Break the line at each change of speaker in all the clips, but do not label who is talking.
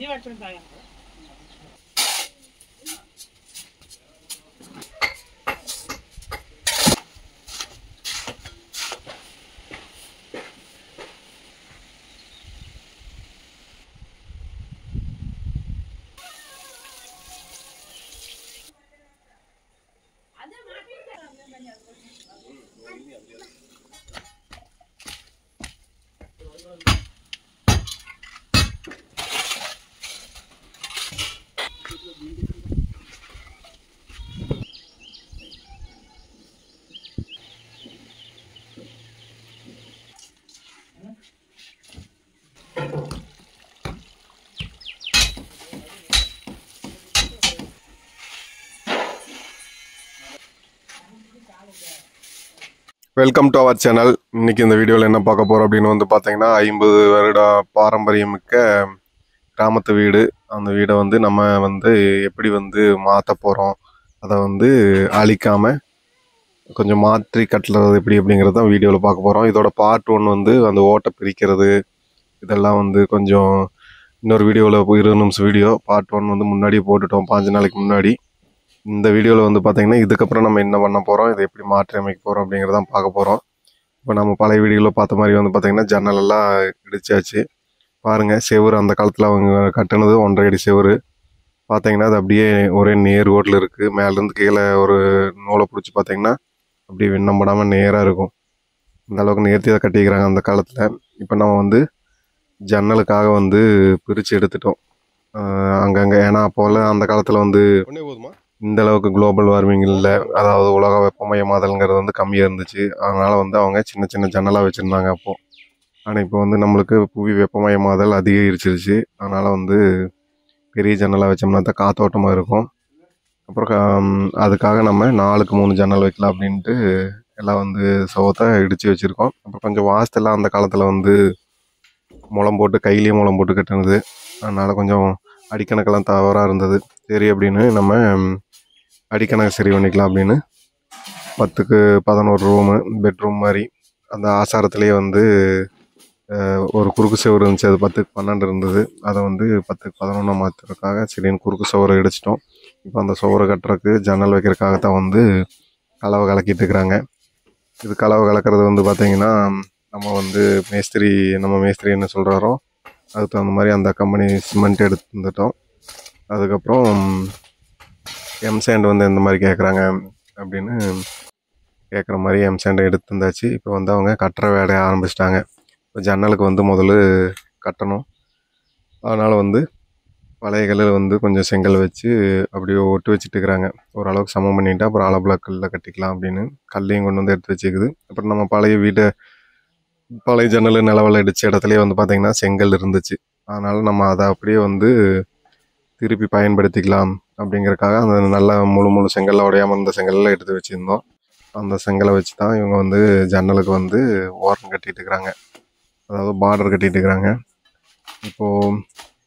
welcome to our channel இன்னைக்கு இந்த வீடியோவில் என்ன பார்க்க போகிறோம் அப்படின்னு வந்து பார்த்தீங்கன்னா ஐம்பது வருட பாரம்பரியமிக்க கிராமத்து வீடு அந்த வீடை வந்து நம்ம வந்து எப்படி வந்து மாற்ற போகிறோம் அதை வந்து அழிக்காமல் கொஞ்சம் மாற்றி கட்டுறது எப்படி அப்படிங்கிறது தான் வீடியோவில் பார்க்க போகிறோம் இதோட பார்ட் ஒன் வந்து அந்த ஓட்டை பிரிக்கிறது இதெல்லாம் வந்து கொஞ்சம் இன்னொரு வீடியோவில் இருபது நிமிஷம் வீடியோ பார்ட் ஒன் வந்து முன்னாடியே போட்டுட்டோம் பாஞ்சு நாளைக்கு முன்னாடி இந்த வீடியோவில் வந்து பார்த்தீங்கன்னா இதுக்கப்புறம் நம்ம என்ன பண்ண போகிறோம் இதை எப்படி மாற்றி அமைக்க போகிறோம் அப்படிங்கிறதான் பார்க்க போகிறோம் இப்போ நம்ம பழைய வீடியோவில் பார்த்த மாதிரி வந்து பார்த்தீங்கன்னா ஜன்னல் எல்லாம் இடிச்சாச்சு பாருங்கள் செவுரு அந்த காலத்தில் அவங்க கட்டினது ஒன்றரை அடி செவுரு பார்த்தீங்கன்னா அது அப்படியே ஒரே நேர் ரோட்டில் இருக்குது மேலேருந்து கீழே ஒரு நூலை பிடிச்சி பார்த்தீங்கன்னா அப்படியே விண்ணம் படாமல் நேராக இருக்கும் இந்த அளவுக்கு நேர்த்தி அதை கட்டிக்கிறாங்க அந்த காலத்தில் இப்போ நம்ம வந்து ஜன்னலுக்காக வந்து பிரித்து எடுத்துட்டோம் ஆஹ் அங்கங்கே ஏன்னா அப்போல்லாம் அந்த காலத்தில் வந்து இந்த அளவுக்கு குளோபல் வார்மிங் இல்லை அதாவது உலக வெப்பமயமாதல்ங்கிறது வந்து கம்மியாக இருந்துச்சு அதனால் வந்து அவங்க சின்ன சின்ன ஜன்னலாக வச்சுருந்தாங்க அப்போது ஆனால் இப்போ வந்து நம்மளுக்கு புவி வெப்பமயமாதல் அதிகரிச்சிருச்சு அதனால் வந்து பெரிய ஜன்னலாக வச்சோம்னா தான் காத்தோட்டமாக இருக்கும் அப்புறம் ஹம், அதுக்காக நம்ம நாலுக்கு மூணு ஜன்னல் வைக்கலாம் அப்படின்ட்டு எல்லாம் வந்து சோத்தை இடித்து வச்சுருக்கோம் அப்புறம் கொஞ்சம் வாஸ்தெல்லாம் அந்த காலத்தில் வந்து முளம் போட்டு கையிலேயே முளம் போட்டு கட்டினது அதனால் கொஞ்சம் அடிக்கணக்கெல்லாம் தவறாக இருந்தது சரி அப்படின்னு நம்ம ம், அடிக்கணக்கு சரி பண்ணிக்கலாம் அப்படின்னு பத்துக்கு பதினோரு ரூமு பெட்ரூம் மாதிரி அந்த ஆசாரத்துலேயே வந்து அஹ், ஒரு குறுக்கு சுவர் இருந்துச்சு அது பத்துக்கு பன்னெண்டு இருந்தது அதை வந்து பத்துக்கு பதினொன்றா மாற்றுறதுக்காக சரின்னு குறுக்கு சுவரை இடிச்சிட்டோம் இப்போ அந்த சுவரை கட்டுறதுக்கு ஜன்னல் வைக்கிறதுக்காக தான் வந்து கலவை கலக்கிட்டு இருக்கிறாங்க இது கலவை கலக்கிறது வந்து பார்த்திங்கன்னா நம்ம வந்து மேஸ்திரி நம்ம மேஸ்திரி என்ன சொல்கிறாரோ அதுக்கு தகுந்த மாதிரி அந்த கம்பெனி சிமெண்ட் எடுத்து வந்துட்டோம் அதுக்கப்புறம் எம் சேண்ட் வந்து எந்த மாதிரி கேட்குறாங்க அப்படின்னு கேட்குற மாதிரி எம் சேண்ட் எடுத்து வந்தாச்சு இப்போ வந்து அவங்க கட்டுற வேலையை ஆரம்பிச்சிட்டாங்க இப்போ ஜன்னலுக்கு வந்து முதல்ல கட்டணும் அதனால் வந்து பழைய கல்லில் வந்து கொஞ்சம் செங்கல் வச்சு அப்படியே ஒட்டு வச்சுட்டு இருக்கிறாங்க ஓரளவுக்கு சமம் பண்ணிவிட்டு அப்புறம் அளபில் கல்லில் கட்டிக்கலாம் அப்படின்னு கல்லையும் கொண்டு வந்து எடுத்து வச்சுக்குது அப்புறம் நம்ம பழைய வீட்டை பழைய ஜன்னல் நிலவலை அடித்த இடத்துலயே வந்து பார்த்திங்கன்னா செங்கல் இருந்துச்சு அதனால் நம்ம அதை அப்படியே வந்து திருப்பி பயன்படுத்திக்கலாம் அப்படிங்கறக்காக அந்த நல்ல முழு முழு செங்கல்ல உடையாம இருந்த செங்கல்லாம் எடுத்து வச்சுருந்தோம் அந்த செங்கலை வச்சு தான் இவங்க வந்து ஜன்னலுக்கு வந்து ஓரம் கட்டிட்டு இருக்கிறாங்க அதாவது பார்டர் கட்டிட்டு இருக்கிறாங்க இப்போது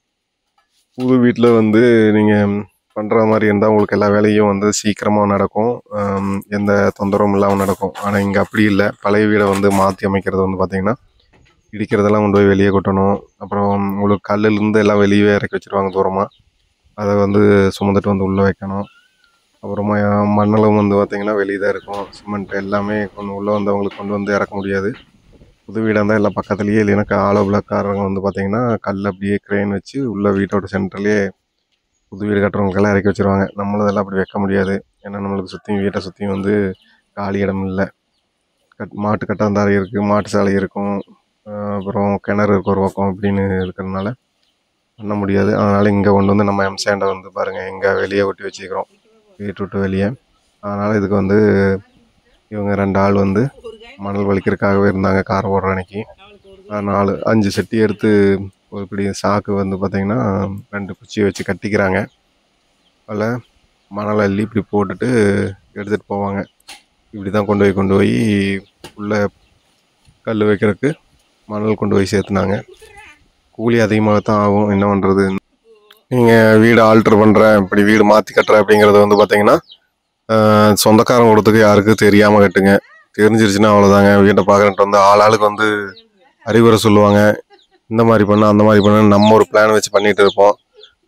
புது வீட்டில் வந்து நீங்கள் பண்ணுற மாதிரி இருந்தால் உங்களுக்கு எல்லா வேலையும் வந்து சீக்கிரமாக நடக்கும் ஆம், எந்த தொந்தரவும் இல்லாமல் நடக்கும் ஆனால் இங்கே அப்படி இல்லை பழைய வீடை வந்து மாற்றி அமைக்கிறது வந்து பார்த்திங்கன்னா இடிக்கிறதெல்லாம் கொண்டு போய் வெளியே கொட்டணும் அப்புறம் உங்களுக்கு கல்லுலேருந்து எல்லாம் வெளியே இறக்கி வச்சிருவாங்க தூரமாக அதை வந்து சுமந்துட்டு வந்து உள்ளே வைக்கணும் அப்புறமா மண்ணலும் வந்து பார்த்திங்கன்னா வெளியே தான் இருக்கும் சிமெண்ட் எல்லாமே கொண்டு உள்ளே வந்து அவங்களுக்கு கொண்டு வந்து இறக்க முடியாது புது வீடாக இருந்தால் எல்லாம் பக்கத்துலேயே இல்லைன்னா ஆலோ பிளாக்காரங்க வந்து பார்த்திங்கன்னா கல் அப்படியே க்ரெயின் வச்சு உள்ள வீட்டோட சென்டர்லேயே புது வீடு கட்டுறவங்களுக்கெல்லாம் இறக்கி வச்சிருவாங்க நம்மளும் இதெல்லாம் அப்படி வைக்க முடியாது ஏன்னா நம்மளுக்கு சுற்றியும் வீட்டை சுற்றியும் வந்து காலி இடம் இல்லை கட் மாட்டு கட்டாந்தாரை இருக்குது மாட்டு சாலை இருக்கும் ஆஹ் அப்புறம் கிணறு இருக்கு ஒரு பக்கம் அப்படின்னு இருக்கிறதுனால பண்ண முடியாது அதனால் இங்கே கொண்டு வந்து நம்ம எம்சாண்டை வந்து பாருங்கள் எங்கே வெளியே ஒட்டி வச்சுக்கிறோம் வீட்டு விட்டு வெளியே அதனால் இதுக்கு வந்து இவங்க ரெண்டு ஆள் வந்து மணல் வலிக்கிறதுக்காகவே இருந்தாங்க கார் ஓடுற அன்னைக்கு ஆஹ் நாலு அஞ்சு செட்டி எடுத்து ஒரு இப்படி சாக்கு வந்து பார்த்திங்கன்னா ரெண்டு குச்சியை வச்சு கட்டிக்கிறாங்க அதில் மணல் அள்ளி இப்படி போட்டுட்டு எடுத்துகிட்டு போவாங்க இப்படி தான் கொண்டு போய் கொண்டு போய் உள்ளே கல் வைக்கிறதுக்கு மணல் கொண்டு போய் சேர்த்துனாங்க கூலி அதிகமாக தான் ஆகும் என்ன பண்ணுறது நீங்கள் வீடு ஆல்ட்ரு பண்ணுறேன் இப்படி வீடு மாற்றி கட்டுறேன் அப்படிங்கிறது வந்து பார்த்தீங்கன்னா ஆஹ், சொந்தக்காரங்க கொடுத்துக்கு யாருக்கும் தெரியாமல் கட்டுங்க தெரிஞ்சிருச்சுன்னா அவ்வளோதாங்க வீட்டை பார்க்குறேன்ட்டு வந்து ஆள் ஆளுக்கு வந்து அறிவுரை சொல்லுவாங்க இந்த மாதிரி பண்ண அந்த மாதிரி பண்ண நம்ம ஒரு பிளான் வச்சு பண்ணிட்டு இருப்போம்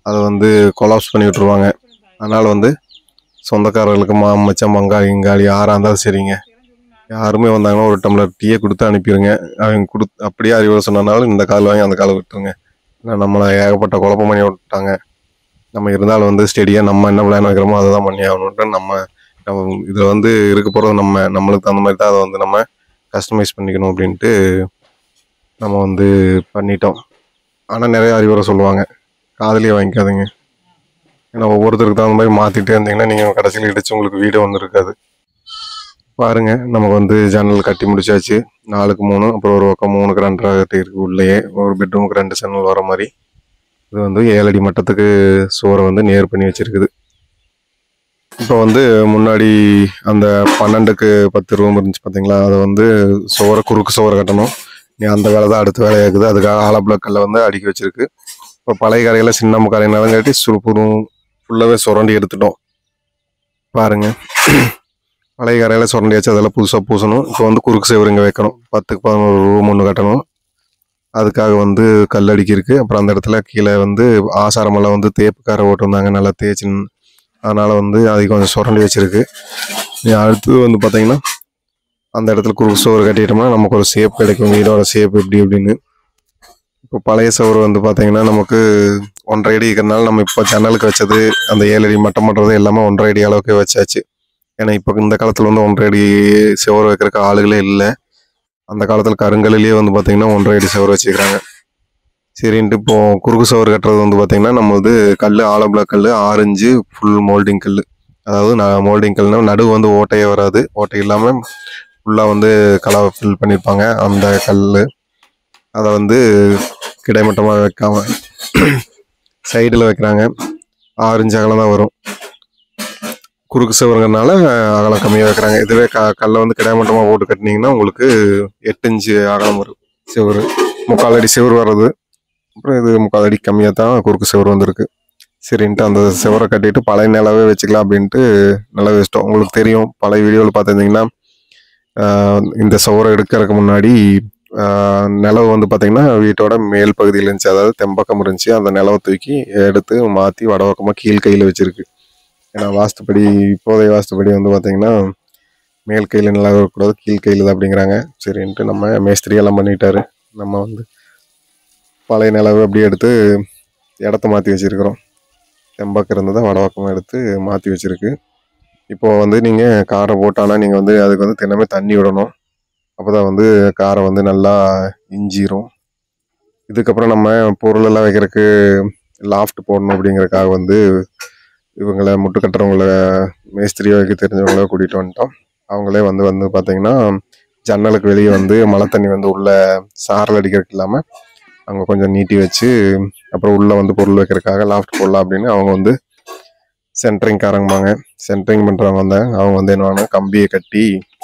அதை வந்து கொலாப்ஸ் பண்ணி விட்ருவாங்க அதனால் வந்து சொந்தக்காரர்களுக்கு மா மச்சான் பங்காளி இங்காளி யாராக இருந்தாலும் சரிங்க யாருமே வந்தாங்கன்னா ஒரு டம்ளர் டீயை கொடுத்து அனுப்பிடுங்க அவங்க கொடு அப்படியே அறிவுரை சொன்னனாலும் இந்த கால் வாங்கி அந்த கால் விட்டுருங்க ஏன்னா நம்மளை ஏகப்பட்ட குழப்பம் பண்ணி விட்டாங்க நம்ம இருந்தாலும் வந்து ஸ்டெடியாக நம்ம என்ன பிளான் வைக்கிறோமோ அதை தான் பண்ணி ஆகணுன்ட்டு நம்ம நம்ம இதில் வந்து இருக்க போகிறது நம்ம நம்மளுக்கு தகுந்த மாதிரி தான் அதை வந்து நம்ம கஸ்டமைஸ் பண்ணிக்கணும் அப்படின்ட்டு நம்ம வந்து பண்ணிட்டோம் ஆனால் நிறைய அறிவுரை சொல்லுவாங்க காதலியே வாங்கிக்காதீங்க ஏன்னா ஒவ்வொருத்தருக்கு தகுந்த மாதிரி மாற்றிட்டே இருந்தீங்கன்னா நீங்கள் கடைசியில் இடிச்சு உங்களுக்கு வீடு வந்து இருக்காது பாருங்க நமக்கு வந்து ஜன்னல் கட்டி முடிச்சாச்சு நாலுக்கு மூணு அப்புறம் ஒரு பக்கம் மூணுக்கு ரெண்டரை கட்டி இருக்கு உள்ளேயே ஒரு பெட்ரூமுக்கு ரெண்டு ஜன்னல் வர மாதிரி இது வந்து ஏழடி மட்டத்துக்கு சுவரை வந்து நேர் பண்ணி வச்சிருக்குது இப்போ வந்து முன்னாடி அந்த பன்னெண்டுக்கு பத்து ரூம் இருந்துச்சு பார்த்தீங்களா அதை வந்து சுவரை குறுக்கு சுவரை கட்டணும் நீ அந்த வேலை தான் அடுத்த வேலையாக இருக்குது அதுக்காக ஆலப்பிளக்கல்ல வந்து அடுக்கி வச்சிருக்கு இப்போ பழைய கரையில் சின்ன கரையினாலும் காட்டி சுருப்புரும் ஃபுல்லாகவே சுரண்டி எடுத்துட்டோம் பாருங்க பழைய கரையில் சுரண்டி வச்சு அதெல்லாம் புதுசாக பூசணும் இப்போ வந்து குறுக்கு சுவர் இங்கே வைக்கணும் பத்துக்கு பதினோரு ரூம் ஒன்று கட்டணும் அதுக்காக வந்து கல் அடிக்கிருக்கு அப்புறம் அந்த இடத்துல கீழே வந்து ஆசாரமெல்லாம் வந்து தேப்புக்கார ஓட்டிருந்தாங்க நல்லா தேய்ச்சி அதனால வந்து அதை கொஞ்சம் சுரண்டி வச்சிருக்கு நீ அடுத்தது வந்து பார்த்தீங்கன்னா அந்த இடத்துல குறுக்கு சோறு கட்டிட்டோம்னா நமக்கு ஒரு ஷேப் கிடைக்கும் வீடோட ஷேப் எப்படி அப்படின்னு இப்போ பழைய சோறு வந்து பார்த்தீங்கன்னா நமக்கு ஒன்றரை அடி இருக்கிறனால நம்ம இப்போ ஜன்னலுக்கு வச்சது அந்த ஏழு அடி மட்டம் பண்ணுறது எல்லாமே ஒன்றரை அடி அளவுக்கு வச்சாச்சு ஏன்னா இப்போ இந்த காலத்தில் வந்து ஒன்றரை அடி சுவர் வைக்கிறதுக்கு ஆளுகளே இல்லை அந்த காலத்தில் கருங்கல்லையே வந்து பார்த்தீங்கன்னா ஒன்றரை அடி சுவர் வச்சுக்கிறாங்க சரின்ட்டு இப்போ குறுக்கு சுவர் கட்டுறது வந்து பார்த்தீங்கன்னா நம்ம வந்து கல் ஆலம்புல கல் ஆரஞ்சு ஃபுல் மோல்டிங் கல் அதாவது நான் மோல்டிங் கல்னா நடுவு வந்து ஓட்டையே வராது ஓட்டை இல்லாமல் ஃபுல்லாக வந்து கலவை ஃபில் பண்ணியிருப்பாங்க அந்த கல் அதை வந்து கிடைமட்டமாக வைக்காம சைடில் வைக்கிறாங்க ஆரஞ்சு அகலம் தான் வரும் குறுக்கு சுவருங்கிறனால அகலம் கம்மியாக வைக்கிறாங்க இதுவே க கல்லை வந்து கிடைமட்டமாக போட்டு கட்டினீங்கன்னா உங்களுக்கு எட்டு இன்ச்சு அகலம் வரும் சுவர் முக்கால் அடி சுவர் வர்றது அப்புறம் இது முக்கால் அடி கம்மியாக தான் குறுக்கு சுவர் வந்திருக்கு சரின்ட்டு அந்த சுவரை கட்டிட்டு பழைய நிலவே வச்சுக்கலாம் அப்படின்ட்டு நிலவு வச்சிட்டோம் உங்களுக்கு தெரியும் பழைய வீடியோவில் பார்த்துருந்தீங்கன்னா ஆஹ் இந்த சுவரை எடுக்கிறதுக்கு முன்னாடி ஆஹ் நிலவு வந்து பார்த்தீங்கன்னா வீட்டோட மேல் பகுதியில் இருந்துச்சு அதாவது தெம்பக்கம் இருந்துச்சு அந்த நிலவை தூக்கி எடுத்து மாற்றி வடபக்கமாக கீழ் கையில் வச்சிருக்கு ஏன்னா வாஸ்துப்படி இப்போதைய வாஸ்துப்படி வந்து பார்த்தீங்கன்னா மேல் கையில் நிலவு இருக்கக்கூடாது கீழ் கையில் தான் அப்படிங்கிறாங்க சரின்ட்டு நம்ம மேஸ்திரி எல்லாம் பண்ணிட்டாரு நம்ம வந்து பழைய நிலவு அப்படியே எடுத்து இடத்த மாற்றி வச்சிருக்கிறோம் தெம்பக்கம் இருந்ததை வடபக்கமாக எடுத்து மாற்றி வச்சிருக்கு இப்போ வந்து நீங்கள் காரை போட்டானா நீங்கள் வந்து அதுக்கு வந்து தினமே தண்ணி விடணும் அப்போ தான் வந்து காரை வந்து நல்லா இஞ்சிரும் இதுக்கப்புறம் நம்ம பொருள் எல்லாம் வைக்கிறதுக்கு லாஃப்ட் போடணும் அப்படிங்கறதுக்காக வந்து இவங்களை முட்டு கட்டுறவங்கள மேஸ்திரி வைக்க தெரிஞ்சவங்கள கூட்டிகிட்டு வந்துட்டோம் அவங்களே வந்து வந்து பார்த்தீங்கன்னா ஜன்னலுக்கு வெளியே வந்து மழை தண்ணி வந்து உள்ள சாரல் அடிக்கிறதுக்கு இல்லாமல் அவங்க கொஞ்சம் நீட்டி வச்சு அப்புறம் உள்ளே வந்து பொருள் வைக்கிறதுக்காக லாஃப்ட் போடலாம் அப்படின்னு அவங்க வந்து சென்ட்ரிங் காரங்கம்பாங்க சென்ட்ரிங் பண்ணுறவங்க வந்தாங்க அவங்க வந்து என்ன பண்ணாங்க, கம்பியை கட்டி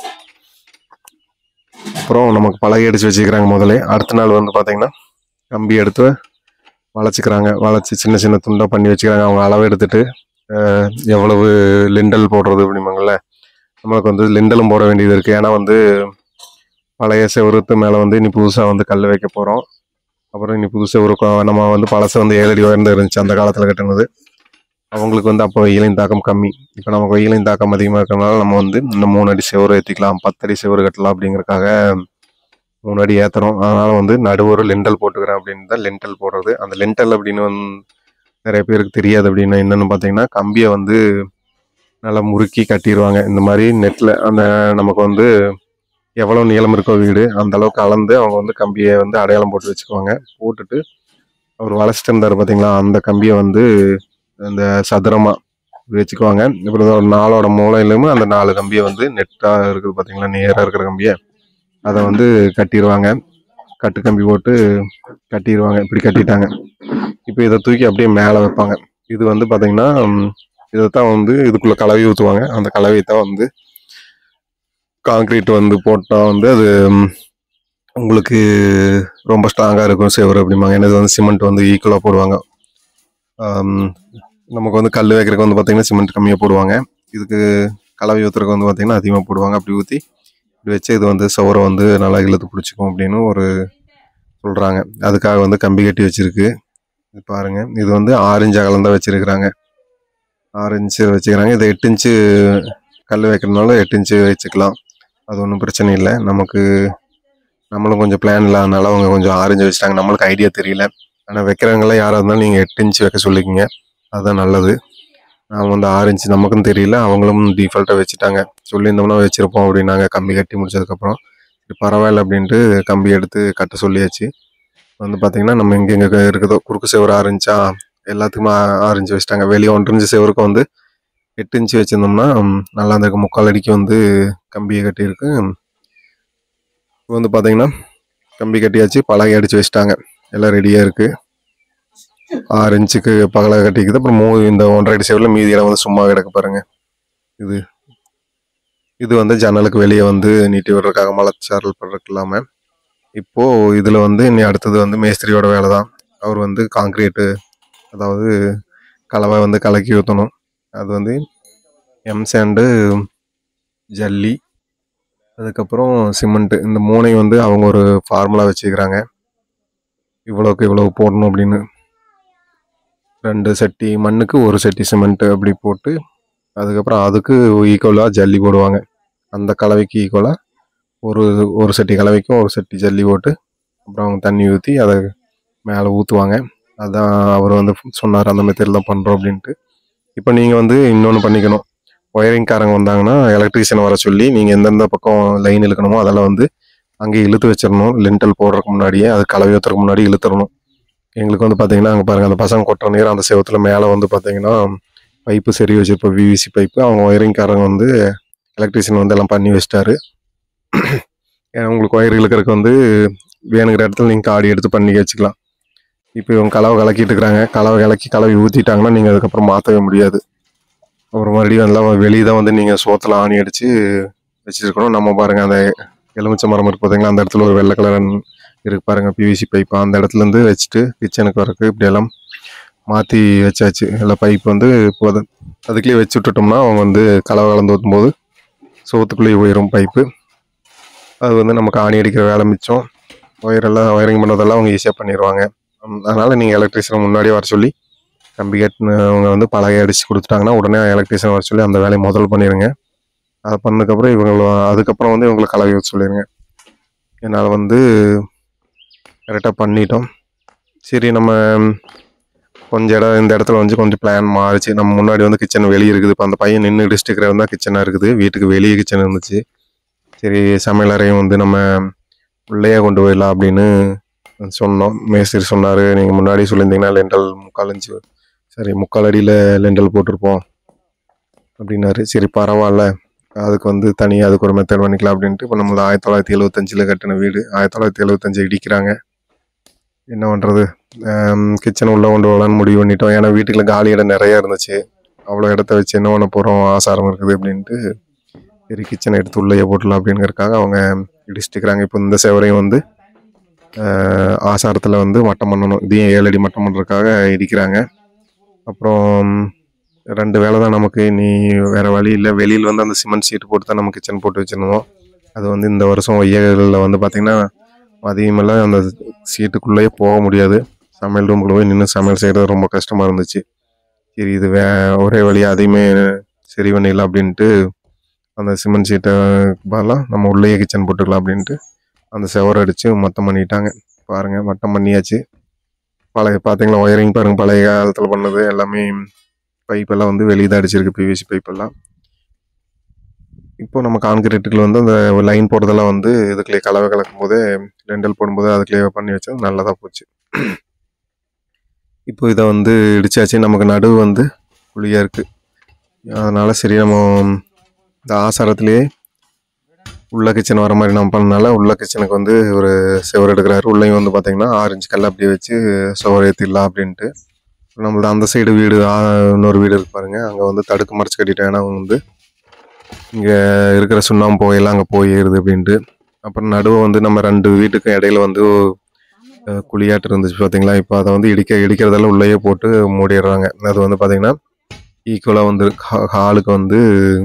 அப்புறம் நமக்கு பலகை அடிச்சு வச்சுக்கிறாங்க முதல்ல அடுத்த நாள் வந்து பார்த்தீங்கன்னா கம்பி எடுத்து வளைச்சிக்கிறாங்க வளைச்சி சின்ன சின்ன துண்டாக பண்ணி வச்சுக்கிறாங்க அவங்க அளவு எடுத்துட்டு அஹ், எவ்வளவு லிண்டல் போடுறது அப்படிம்பாங்கல்ல நம்மளுக்கு வந்து லிண்டலும் போட வேண்டியது இருக்குது ஏன்னா வந்து பழைய செவருத்து மேலே வந்து இனி புதுசாக வந்து கல் வைக்க போகிறோம் அப்புறம் இனி புதுசாக ஒரு கொ- நம்ம வந்து பழசை வந்து ஏழடி உயர்ந்து இருந்துச்சு அந்த காலத்தில் கட்டுனது அவங்களுக்கு வந்து அப்போ வெயிலின் தாக்கம் கம்மி இப்போ நமக்கு வெயிலின் தாக்கம் அதிகமாக இருக்கிறனால நம்ம வந்து இந்த மூணு அடி செவரு ஏற்றிக்கலாம் பத்தடி செவரு கட்டலாம் அப்படிங்கறக்காக மூணு அடி ஏற்றுறோம் அதனால வந்து நடுவொரு லெண்டல் போட்டுக்கிறேன் அப்படின்னு தான் லெண்டல் போடுறது அந்த லெண்டல் அப்படின்னு வந்து நிறைய பேருக்கு தெரியாது அப்படின்னா என்னன்னு பார்த்தீங்கன்னா கம்பியை வந்து நல்லா முறுக்கி கட்டிடுவாங்க இந்த மாதிரி நெட்டில் அந்த நமக்கு வந்து எவ்வளோ நீளம் இருக்கோ வீடு அந்த அளவுக்கு அளந்து அவங்க வந்து கம்பியை வந்து அடையாளம் போட்டு வச்சுக்குவாங்க போட்டுட்டு அவர் வளைச்சிட்டு இருந்தார் பார்த்தீங்களா அந்த கம்பியை வந்து அந்த சதுரமாக வச்சுக்குவாங்க அப்புறம் ஒரு நாளோட மூலையிலுமே அந்த நாலு கம்பியை வந்து நெட்டாக இருக்குது பார்த்தீங்களா நேராக இருக்கிற கம்பியை அதை வந்து கட்டிடுவாங்க கட்டு கம்பி போட்டு கட்டிடுவாங்க இப்படி கட்டிட்டாங்க இப்போ இதை தூக்கி அப்படியே மேலே வைப்பாங்க இது வந்து பார்த்தீங்கன்னா இதை தான் வந்து இதுக்குள்ளே கலவை ஊற்றுவாங்க அந்த கலவையை தான் வந்து காங்க்ரீட் வந்து போட்டால் வந்து அது ம், உங்களுக்கு ரொம்ப ஸ்ட்ராங்காக இருக்கும் சேவர் அப்படிம்பாங்க ஏன்னா இது வந்து சிமெண்ட் வந்து ஈக்குவலாக போடுவாங்க ஆம், நமக்கு வந்து கல் வைக்கிறதுக்கு வந்து பார்த்தீங்கன்னா சிமெண்ட் கம்மியாக போடுவாங்க இதுக்கு கலவை ஊற்றுறதுக்கு வந்து பார்த்தீங்கன்னா அதிகமாக போடுவாங்க அப்படி ஊற்றி இப்படி வச்சு இது வந்து சவரை வந்து நல்லா இழுத்து பிடிச்சிக்கும் அப்படின்னு ஒரு சொல்கிறாங்க அதுக்காக வந்து கம்பி கட்டி வச்சிருக்கு இது பாருங்க இது வந்து ஆரஞ்சு அகலம் தான் வச்சிருக்கிறாங்க ஆறு இன்ச்சு வச்சுக்கிறாங்க இது எட்டு இன்ச்சு கல் வைக்கிறதுனால எட்டு இன்ச்சு வச்சுக்கலாம் அது ஒன்றும் பிரச்சனை இல்லை நமக்கு நம்மளும் கொஞ்சம் பிளான் இல்லாதனால அவங்க கொஞ்சம் ஆரஞ்சு வச்சுட்டாங்க நம்மளுக்கு ஐடியா தெரியல ஆனால் வைக்கிறவங்களாம் யாராக இருந்தாலும் நீங்கள் எட்டு இன்ச்சு வைக்க சொல்லிக்கங்க அதுதான் நல்லது நான் வந்து ஆறு இன்ச்சு நமக்கும் தெரியல அவங்களும் டிஃபால்ட்டாக வச்சுட்டாங்க சொல்லியிருந்தோம்னா வச்சுருப்போம் அப்படின்னாங்க கம்பி கட்டி முடிச்சதுக்கப்புறம் சரி பரவாயில்ல அப்படின்ட்டு கம்பி எடுத்து கட்ட சொல்லியாச்சு வந்து பார்த்தீங்கன்னா நம்ம எங்கெங்கே இருக்குதோ குறுக்கு செவரு ஆறு இன்ச்சா எல்லாத்துக்குமே ஆ- ஆறு இன்ச்சு வச்சுட்டாங்க வெளியே ஒன்றரை இன்ச்சு செவருக்கும் வந்து எட்டு இன்ச்சு வச்சுருந்தோம்னா ம், நல்லா இருந்திருக்கு முக்கால் அடிக்கு வந்து கம்பியை கட்டியிருக்கு இப்போ வந்து பார்த்தீங்கன்னா கம்பி கட்டியாச்சு பலகை அடிச்சு வச்சுட்டாங்க எல்லாம் ரெடியாக இருக்குது ஆறு இன்ச்சுக்கு பகலை கட்டிக்குது அப்புறம் மூ இந்த ஒன்றரை அடி செவரில் மீதி இடம் வந்து சும்மா கிடக்கு பாருங்க இது இது வந்து ஜன்னலுக்கு வெளியே வந்து நீட்டி விடுறதுக்காக மலைச்சாரல் படுறதுக்கு இல்லாமல் இப்போது இதில் வந்து இனி அடுத்தது வந்து மேஸ்திரியோட வேலை தான் அவர் வந்து காங்க்ரீட்டு அதாவது கலவை வந்து கலக்கி ஊற்றணும் அது வந்து எம் சாண்டு ஜல்லி அதுக்கப்புறம் சிமெண்ட்டு இந்த மூணையும் வந்து அவங்க ஒரு ஃபார்முலா வச்சுக்கிறாங்க இவ்வளோக்கு இவ்வளோ போடணும் அப்படின்னு ரெண்டு சட்டி மண்ணுக்கு ஒரு சட்டி சிமெண்ட்டு அப்படி போட்டு அதுக்கப்புறம் அதுக்கு ஈக்குவலாக ஜல்லி போடுவாங்க அந்த கலவைக்கு ஈக்குவலாக ஒரு ஒரு சட்டி கலவைக்கும் ஒரு சட்டி ஜல்லி போட்டு அப்புறம் அவங்க தண்ணி ஊற்றி அதை மேலே ஊற்றுவாங்க அதான் அவர் வந்து சொன்னார் அந்த மெத்தடில் தான் பண்ணுறோம் அப்படின்ட்டு இப்போ நீங்கள் வந்து இன்னொன்று பண்ணிக்கணும் ஒயரிங்காரங்க வந்தாங்கன்னா எலக்ட்ரீஷியன் வர சொல்லி நீங்கள் எந்தெந்த பக்கம் லைன் இழுக்கணுமோ அதெல்லாம் வந்து அங்கே இழுத்து வச்சிடணும் லென்டல் போடுறதுக்கு முன்னாடியே அது கலவை ஊற்றுறதுக்கு முன்னாடி இழுத்துறணும் எங்களுக்கு வந்து பார்த்தீங்கன்னா அங்கே பாருங்கள் அந்த பசங்க கொட்டுற நீர் அந்த செவத்துல மேலே வந்து பார்த்தீங்கன்னா பைப்பு சரி வச்சிருப்போம் விவிசி பைப்பு அவங்க ஒயரிங்காரங்க வந்து எலக்ட்ரீஷியன் வந்து எல்லாம் பண்ணி வச்சிட்டாரு ஏன்னா உங்களுக்கு ஒயர் இழுக்கிறதுக்கு வந்து வேணுங்கிற இடத்துல நீங்கள் காடி எடுத்து பண்ணி வச்சுக்கலாம் இப்போ இவங்க கலவை கலக்கிட்டு இருக்கிறாங்க கலவை கலக்கி கலவை ஊற்றிட்டாங்கன்னா நீங்கள் அதுக்கப்புறம் மாற்றவே முடியாது அப்புறம் மறுபடியும் எல்லாம் வெளியே தான் வந்து நீங்கள் சோத்தில் ஆணி அடித்து வச்சுருக்கணும் நம்ம பாருங்கள் அந்த எலுமிச்சை மரம் இருக்கு பார்த்தீங்களா அந்த இடத்துல ஒரு வெள்ளை கலர் இருக்கு பாருங்கள் பிவிசி பைப் அந்த இடத்துல இருந்து வச்சுட்டு கிச்சனுக்கு வரக்கு இப்படியெல்லாம் மாற்றி வச்சாச்சு எல்லாம் பைப் வந்து இப்போ அது- அதுக்குள்ளேயே வச்சு விட்டுட்டோம்னா அவங்க வந்து கலவை கலந்து ஊற்றும் போது சோத்துக்குள்ளேயே போயிடும் பைப்பு அது வந்து நமக்கு ஆணி அடிக்கிற வேலை மிச்சம் ஒயரெல்லாம் ஒயரிங் பண்ணுறதெல்லாம் அவங்க ஈஸியாக பண்ணிடுவாங்க அதனால் நீங்கள் எலக்ட்ரிஷியனை முன்னாடியே வர சொல்லி கம்பி கட்டினவங்க வந்து பலகை அடித்து கொடுத்துட்டாங்கன்னா உடனே எலக்ட்ரிஷியன் வர சொல்லி அந்த வேலையை முதல் பண்ணிடுங்க அதை பண்ணதுக்கப்புறம் இவங்க அதுக்கப்புறம் வந்து இவங்களை கலவை வச்சு சொல்லிடுங்க என்னால் வந்து கரெக்டாக பண்ணிட்டோம் சரி நம்ம கொஞ்சம் இடம் இந்த இடத்துல வந்து கொஞ்சம் பிளான் மாறிச்சு நம்ம முன்னாடி வந்து கிச்சன் வெளியே இருக்குது இப்போ அந்த பையன் நின்று டிஸ்ட்ரிக்ட் தான் கிச்சனாக இருக்குது வீட்டுக்கு வெளியே கிச்சன் இருந்துச்சு சரி சமையல் அறையும் வந்து நம்ம உள்ளேயே கொண்டு போயிடலாம் அப்படின்னு சொன்னோம் மேஸ்திரி சொன்னார் நீங்கள் முன்னாடி சொல்லியிருந்தீங்கன்னா லெண்டல் முக்கால் இன்ச்சு சரி முக்கால் அடியில் லெண்டல் போட்டிருப்போம் அப்படின்னாரு சரி பரவாயில்ல அதுக்கு வந்து தனியாக அதுக்கு ஒரு மெத்தட் பண்ணிக்கலாம் அப்படின்ட்டு இப்போ நம்ம ஆயிரத்தி தொள்ளாயிரத்தி எழுபத்தஞ்சில் கட்டின வீடு ஆயிரத்தி தொள்ளாயிரத்தி எழுபத்தஞ்சு இடிக்கிறாங்க என்ன பண்ணுறது கிச்சன் உள்ளே கொண்டு வரலான்னு முடிவு பண்ணிட்டோம் ஏன்னா வீட்டுக்குள்ள காலி இடம் நிறைய இருந்துச்சு அவ்வளோ இடத்த வச்சு என்ன பண்ண போகிறோம் ஆசாரம் இருக்குது அப்படின்ட்டு சரி கிச்சனை எடுத்து உள்ளேயே போட்டலாம் அப்படிங்கிறதுக்காக அவங்க இடிச்சிட்டுக்கிறாங்க இப்போ இந்த சேவரையும் வந்து ஆசாரத்தில் வந்து மட்டம் பண்ணணும் இதையும் ஏழு அடி மட்டம் பண்ணுறதுக்காக இடிக்கிறாங்க அப்புறம் ரெண்டு வேலை தான் நமக்கு நீ வேறு வழி இல்லை வெளியில் வந்து அந்த சிமெண்ட் சீட்டு போட்டு தான் நம்ம கிச்சன் போட்டு வச்சிருந்தோம் அது வந்து இந்த வருஷம் ஒய்யலில் வந்து பார்த்திங்கன்னா மதியமெல்லாம் அந்த சீட்டுக்குள்ளேயே போக முடியாது சமையல் ரூமுக்குள்ள போய் நின்று சமையல் செய்கிறது ரொம்ப கஷ்டமாக இருந்துச்சு சரி இது வே ஒரே வழியாக அதையுமே சரி பண்ணிடலாம் அப்படின்ட்டு அந்த சிமெண்ட் சீட்டை பதிலாக நம்ம உள்ளேயே கிச்சன் போட்டுக்கலாம் அப்படின்ட்டு அந்த செவரை அடித்து மொத்தம் பண்ணிட்டாங்க பாருங்கள் மட்டம் பண்ணியாச்சு பழைய பார்த்தீங்களா ஒயரிங் பாருங்கள் பழைய காலத்தில் பண்ணது எல்லாமே பைப்பெல்லாம் வந்து வெளியே தான் அடிச்சிருக்கு பிவிசி பைப்பெல்லாம் இப்போ நம்ம கான்கிரீட்டுக்கு வந்து அந்த லைன் போடுறதெல்லாம் வந்து இதுக்குள்ளேயே கலவை கலக்கும் போதே ரெண்டல் போடும்போது அதுக்குள்ளேயே பண்ணி வச்சது நல்லதாக போச்சு இப்போ இதை வந்து இடிச்சாச்சு நமக்கு நடுவு வந்து குழியாக இருக்குது அதனால் சரி நம்ம இந்த ஆசாரத்திலேயே உள்ள கிச்சன் வர மாதிரி நம்ம பண்ணனால உள்ள கிச்சனுக்கு வந்து ஒரு சுவர் எடுக்கிறாரு உள்ளேயும் வந்து பார்த்தீங்கன்னா ஆரஞ்சு கல் அப்படியே வச்சு சுவர் ஏற்றிடலாம் அப்படின்ட்டு நம்மளது அந்த சைடு வீடு ஆ, இன்னொரு வீடு இருக்கு பாருங்க அங்கே வந்து தடுக்கு மறைச்சு கட்டிட்டேன் ஏன்னா வந்து இங்கே இருக்கிற சுண்ணாம்பு புகையெல்லாம் அங்கே போயிருது அப்படின்ட்டு அப்புறம் நடுவே வந்து நம்ம ரெண்டு வீட்டுக்கும் இடையில வந்து அஹ், குழியாட்டு இருந்துச்சு பார்த்தீங்களா இப்போ அதை வந்து இடிக்க இடிக்கிறதெல்லாம் உள்ளேயே போட்டு மூடிடுறாங்க அது வந்து பார்த்தீங்கன்னா ஈக்குவலாக வந்து ஹாலுக்கு வந்து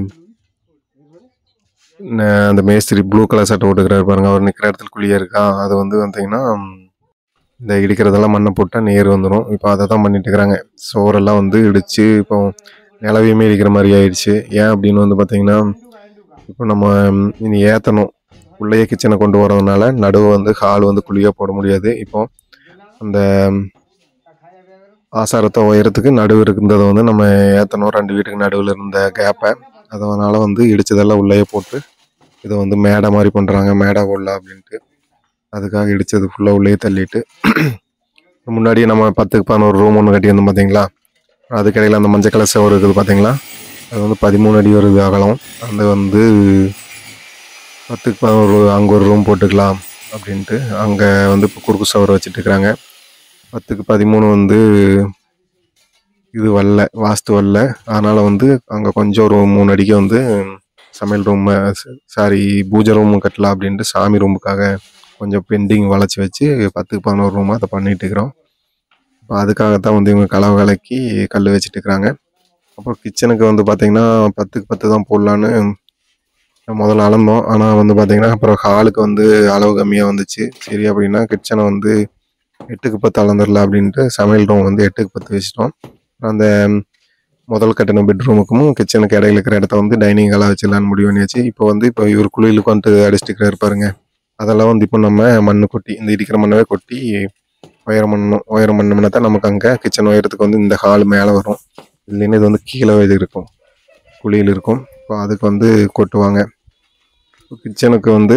ந- அந்த மேஸ்திரி ப்ளூ கலர் சட்டை போட்டுக்கிறாரு பாருங்க அவர் நிற்கிற இடத்துல குழியா இருக்கா அது வந்து பார்த்தீங்கன்னா இந்த இடிக்கிறதெல்லாம் மண்ணை போட்டால் நேர் வந்துடும் இப்போ அதை தான் பண்ணிட்டு இருக்கிறாங்க சோறெல்லாம் வந்து இடித்து இப்போ நிலவையுமே இடிக்கிற மாதிரி ஆயிடுச்சு ஏன் அப்படின்னு வந்து பார்த்தீங்கன்னா இப்போ நம்ம ம், இனி ஏற்றணும் உள்ளேயே கிச்சனை கொண்டு வரதுனால நடுவு வந்து ஹால் வந்து குழியாக போட முடியாது இப்போ அந்த ம், ஆசாரத்தை உயரத்துக்கு நடுவு இருந்ததை வந்து நம்ம ஏற்றணும் ரெண்டு வீட்டுக்கு நடுவில் இருந்த கேப்பை அதனால வந்து இடிச்சதெல்லாம் உள்ளேயே போட்டு இதை வந்து மேடை மாதிரி பண்ணுறாங்க மேடை உள்ள அப்படின்ட்டு அதுக்காக இடிச்சது ஃபுல்லாக உள்ளே தள்ளிட்டு முன்னாடியே நம்ம பத்துக்கு பதினோரு ரூம் ஒன்று கட்டியிருந்தோம் பார்த்தீங்களா அதுக்கடையில் அந்த மஞ்சள் கலர் சவர் இருக்குது பார்த்தீங்களா அது வந்து பதிமூணு அடி வருது அகலம் அந்த வந்து பத்துக்கு பதினோரு அங்கே ஒரு ரூம் போட்டுக்கலாம் அப்படின்ட்டு அங்கே வந்து இப்போ குறுக்கு சவர் வச்சுட்டு இருக்கிறாங்க பத்துக்கு பதிமூணு வந்து இது வரல வாஸ்து வரல அதனால் வந்து அங்கே கொஞ்சம் ஒரு மூணு அடிக்கு வந்து சமையல் ரூம் சாரி பூஜை ரூம் கட்டலாம் அப்படின்ட்டு சாமி ரூமுக்காக கொஞ்சம் பெண்டிங் வளைச்சி வச்சு பத்துக்கு பதினோரு ரூமாக அதை பண்ணிட்டு இருக்கிறோம் இப்போ அதுக்காகத்தான் வந்து இவங்க கலவை கலக்கி கல் வச்சுட்டு இருக்கிறாங்க அப்புறம் கிச்சனுக்கு வந்து பார்த்திங்கன்னா பத்துக்கு பத்து தான் போடலான்னு முதல்ல அளந்தோம் ஆனால் வந்து பார்த்திங்கன்னா அப்புறம் ஹாலுக்கு வந்து அளவு கம்மியாக வந்துச்சு சரி அப்படின்னா கிச்சனை வந்து எட்டுக்கு பத்து அளந்துடலாம் அப்படின்ட்டு சமையல் ரூம் வந்து எட்டுக்கு பத்து வச்சிட்டோம் அப்புறம் அந்த முதல் கட்டின பெட்ரூமுக்கும் கிச்சனுக்கு இடையில இருக்கிற இடத்த வந்து டைனிங் ஹாலாக வச்சிடலான்னு முடிவு பண்ணியாச்சு இப்போ வந்து இப்போ இவர் குளியலுக்கு வந்துட்டு அடிச்சுட்டு பாருங்க அதெல்லாம் வந்து இப்போ நம்ம மண்ணு கொட்டி இந்த இடிக்கிற மண்ணவே கொட்டி உயரம் பண்ணணும் உயரம் பண்ணோம்னா தான் நமக்கு அங்கே கிச்சன் உயரத்துக்கு வந்து இந்த ஹால் மேலே வரும் இல்லைன்னா இது வந்து கீழே இது இருக்கும் குழியில் இருக்கும் இப்போ அதுக்கு வந்து கொட்டுவாங்க கிச்சனுக்கு வந்து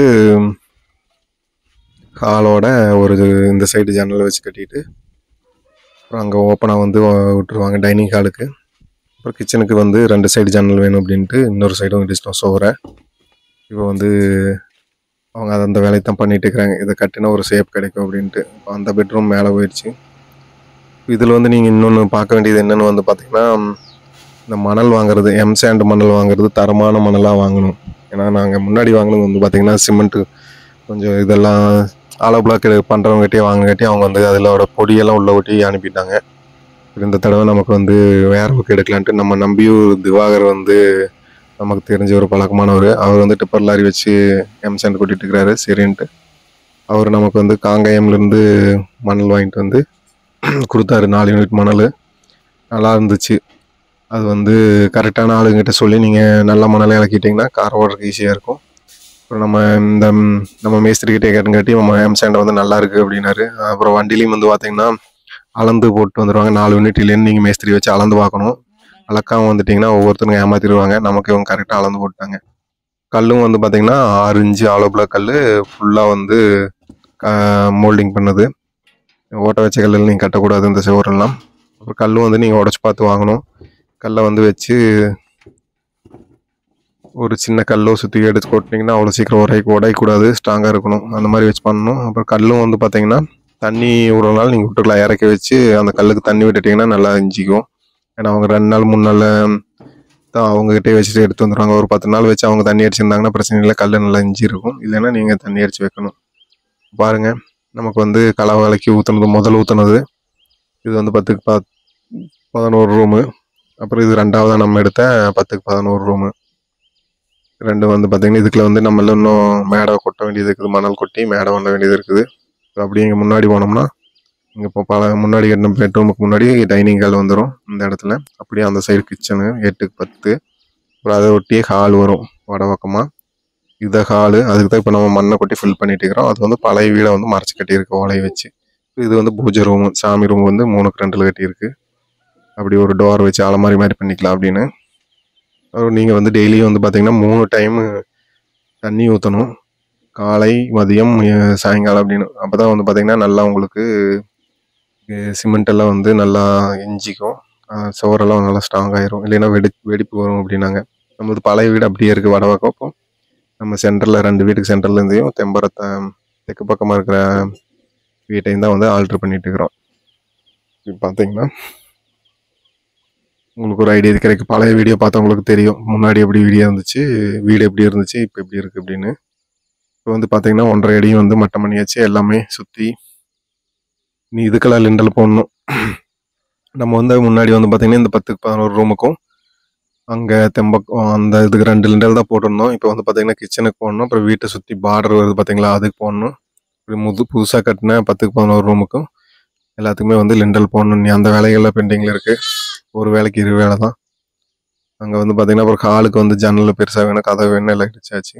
ஹாலோட ஒரு இந்த சைடு ஜன்னல் வச்சு கட்டிட்டு அப்புறம் அங்கே ஓப்பனாக வந்து விட்டுருவாங்க டைனிங் ஹாலுக்கு அப்புறம் கிச்சனுக்கு வந்து ரெண்டு சைடு ஜன்னல் வேணும் அப்படின்ட்டு இன்னொரு சைடும் இடிச்சிட்டோம் சோறை இப்போ வந்து அவங்க அதை அந்த வேலையை தான் பண்ணிட்டு இருக்கிறாங்க இதை கட்டினா ஒரு சேஃப் கிடைக்கும் அப்படின்ட்டு இப்போ அந்த பெட்ரூம் மேலே போயிடுச்சு இதில் வந்து நீங்கள் இன்னொன்று பார்க்க வேண்டியது என்னென்னு வந்து பார்த்தீங்கன்னா இந்த மணல் வாங்குறது எம் சாண்ட் மணல் வாங்குறது தரமான மணலாக வாங்கணும் ஏன்னா நாங்கள் முன்னாடி வாங்கினது வந்து பார்த்தீங்கன்னா சிமெண்ட்டு கொஞ்சம் இதெல்லாம் ஆலோ பிளாக் பண்ணுறவங்ககிட்டயே வாங்கினங்காட்டி அவங்க வந்து அதிலோட பொடியெல்லாம் உள்ள ஒட்டி அனுப்பிட்டாங்க இந்த தடவை நமக்கு வந்து வேற புக் எடுக்கலான்ட்டு நம்ம நம்பியூர் திவாகர் வந்து நமக்கு தெரிஞ்ச ஒரு பழக்கமானவர் அவர் வந்து டிப்பர் லாரி வச்சு எம் சாண்ட் கொட்டிட்டு இருக்கிறாரு சரின்ட்டு அவர் நமக்கு வந்து காங்கயம்லேருந்து மணல் வாங்கிட்டு வந்து கொடுத்தாரு நாலு யூனிட் மணல் நல்லா இருந்துச்சு அது வந்து கரெக்டான ஆளுங்கிட்ட சொல்லி நீங்கள் நல்ல மணலை இறக்கிட்டிங்கன்னா கார் ஓடுறதுக்கு ஈஸியாக இருக்கும் அப்புறம் நம்ம இந்த ம், நம்ம மேஸ்திரிக்கிட்டே கேட்டுங்காட்டி நம்ம எம் சாண்டை வந்து நல்லா இருக்குது அப்படின்னாரு அப்புறம் வண்டிலையும் வந்து பார்த்தீங்கன்னா அளந்து போட்டு வந்துடுவாங்க நாலு யூனிட் இல்லைன்னு நீங்கள் மேஸ்திரி வச்சு அளந்து பார்க்கணும் அளக்காம வந்துட்டிங்கன்னா ஒவ்வொருத்தருங்க ஏமாத்திடுவாங்க நமக்கு இவங்க கரெக்டாக அளந்து போட்டாங்க கல்லும் வந்து பார்த்தீங்கன்னா ஆறு இன்ச்சு ஆலோபிள கல் ஃபுல்லாக வந்து மோல்டிங் பண்ணுது ஓட்ட வச்ச கல்லில் நீங்கள் கட்டக்கூடாது இந்த சுவரெல்லாம் அப்புறம் கல்லும் வந்து நீங்கள் உடச்சி பார்த்து வாங்கணும் கல்லை வந்து வச்சு ஒரு சின்ன கல்லோ சுற்றி எடுத்து கொட்டினீங்கன்னா அவ்வளோ சீக்கிரம் உடை உடையக்கூடாது ஸ்ட்ராங்காக இருக்கணும் அந்த மாதிரி வச்சு பண்ணணும் அப்புறம் கல்லும் வந்து பார்த்தீங்கன்னா தண்ணி விடுறதுனால நீங்கள் விட்டுக்கலாம் இறக்கி வச்சு அந்த கல்லுக்கு தண்ணி விட்டுட்டிங்கன்னா நல்லா இஞ்சிக்கும் ஏன்னா அவங்க ரெண்டு நாள் மூணு நாள் தான் அவங்ககிட்டே வச்சுட்டு எடுத்து வந்துடுவாங்க ஒரு பத்து நாள் வச்சு அவங்க தண்ணி அடிச்சிருந்தாங்கன்னா பிரச்சனை இல்லை கல் நல்லா இஞ்சி இருக்கும் இல்லைன்னா நீங்கள் தண்ணி அடிச்சு வைக்கணும் பாருங்க நமக்கு வந்து கலவை விலைக்கு ஊற்றுனது முதல்ல ஊற்றுனது இது வந்து பத்துக்கு பத் பதினோரு ரூமு அப்புறம் இது ரெண்டாவதாக நம்ம எடுத்த பத்துக்கு பதினோரு ரூமு ரெண்டு வந்து பார்த்தீங்கன்னா இதுக்குள்ள வந்து நம்ம இன்னும் மேடை கொட்ட வேண்டியது இருக்குது மணல் கொட்டி மேடை பண்ண வேண்டியது இருக்குது அப்புறம் அப்படியே இங்கே முன்னாடி போனோம்னா இங்கே இப்போ பல முன்னாடி கட்டின பெட்ரூமுக்கு முன்னாடி டைனிங் ஹால் வந்துடும் இந்த இடத்துல அப்படியே அந்த சைடு கிச்சனு எட்டுக்கு பத்து அப்புறம் அதை ஒட்டியே ஹால் வரும் வட பக்கமாக இதை ஹாலு அதுக்கு தான் இப்போ நம்ம மண்ணை கொட்டி ஃபில் பண்ணிட்டு இருக்கிறோம் அது வந்து பழைய வீடை வந்து மறைச்சு கட்டியிருக்கு ஓலையை வச்சு இது வந்து பூஜை ரூம் சாமி ரூம் வந்து மூணுக்கு ரெண்டில் கட்டியிருக்கு அப்படி ஒரு டோர் வச்சு அலமாரி மாதிரி பண்ணிக்கலாம் அப்படின்னு நீங்கள் வந்து டெய்லியும் வந்து பார்த்தீங்கன்னா மூணு டைமு தண்ணி ஊற்றணும் காலை மதியம் அஹ் சாயங்காலம் அப்படின்னு அப்போ தான் வந்து பார்த்தீங்கன்னா நல்லா உங்களுக்கு சிமெண்ட் எல்லாம் வந்து நல்லா இஞ்சிக்கும் அஹ் சுவரெல்லாம் நல்லா ஸ்ட்ராங் ஆயிரும் இல்லைன்னா வெடி வெடிப்பு வரும் அப்படின்னாங்க நம்மளது பழைய வீடு அப்படியே இருக்குது வட பக்கம் அப்போ நம்ம சென்டரில் ரெண்டு வீட்டுக்கு சென்டர்ல இருந்தையும் தெம்பரத்தை தெற்கு பக்கமாக இருக்கிற வீட்டையும் தான் வந்து ஆல்ட்ரு பண்ணிட்டு இருக்கிறோம் இப்போ பார்த்தீங்கன்னா உங்களுக்கு ஒரு ஐடியா கிடைக்கும் பழைய வீடியோ பார்த்தவங்களுக்கு தெரியும் முன்னாடி எப்படி வீடியோ இருந்துச்சு வீடு எப்படி இருந்துச்சு இப்போ எப்படி இருக்குது அப்படின்னு இப்போ வந்து பார்த்தீங்கன்னா ஒன்றரை அடியும் வந்து மட்டம் பண்ணியாச்சு எல்லாமே சுற்றி நீ இதுக்கெல்லாம் லிண்டல் போடணும் நம்ம வந்து முன்னாடி வந்து பார்த்தீங்கன்னா இந்த பத்துக்கு பதினோரு ரூமுக்கும் அங்கே தெம்பக்கம் அந்த இதுக்கு ரெண்டு லிண்டல் தான் போட்டிருந்தோம் இப்போ வந்து பார்த்தீங்கன்னா கிச்சனுக்கு போடணும் அப்புறம் வீட்டை சுற்றி பார்டர் வருது பார்த்தீங்களா அதுக்கு போடணும் இப்படி முது புதுசாக கட்டின பத்துக்கு பதினோரு ரூமுக்கும் எல்லாத்துக்குமே வந்து லிண்டல் போடணும் நீ அந்த வேலைகள்லாம் பெண்டிங்கில் இருக்குது ஒரு வேலைக்கு இரு வேலை தான் அங்கே வந்து பார்த்தீங்கன்னா அப்புறம் ஹாலுக்கு வந்து ஜன்னல் பெருசாக வேணும் கதவு வேணும் எல்லாம் இடிச்சாச்சு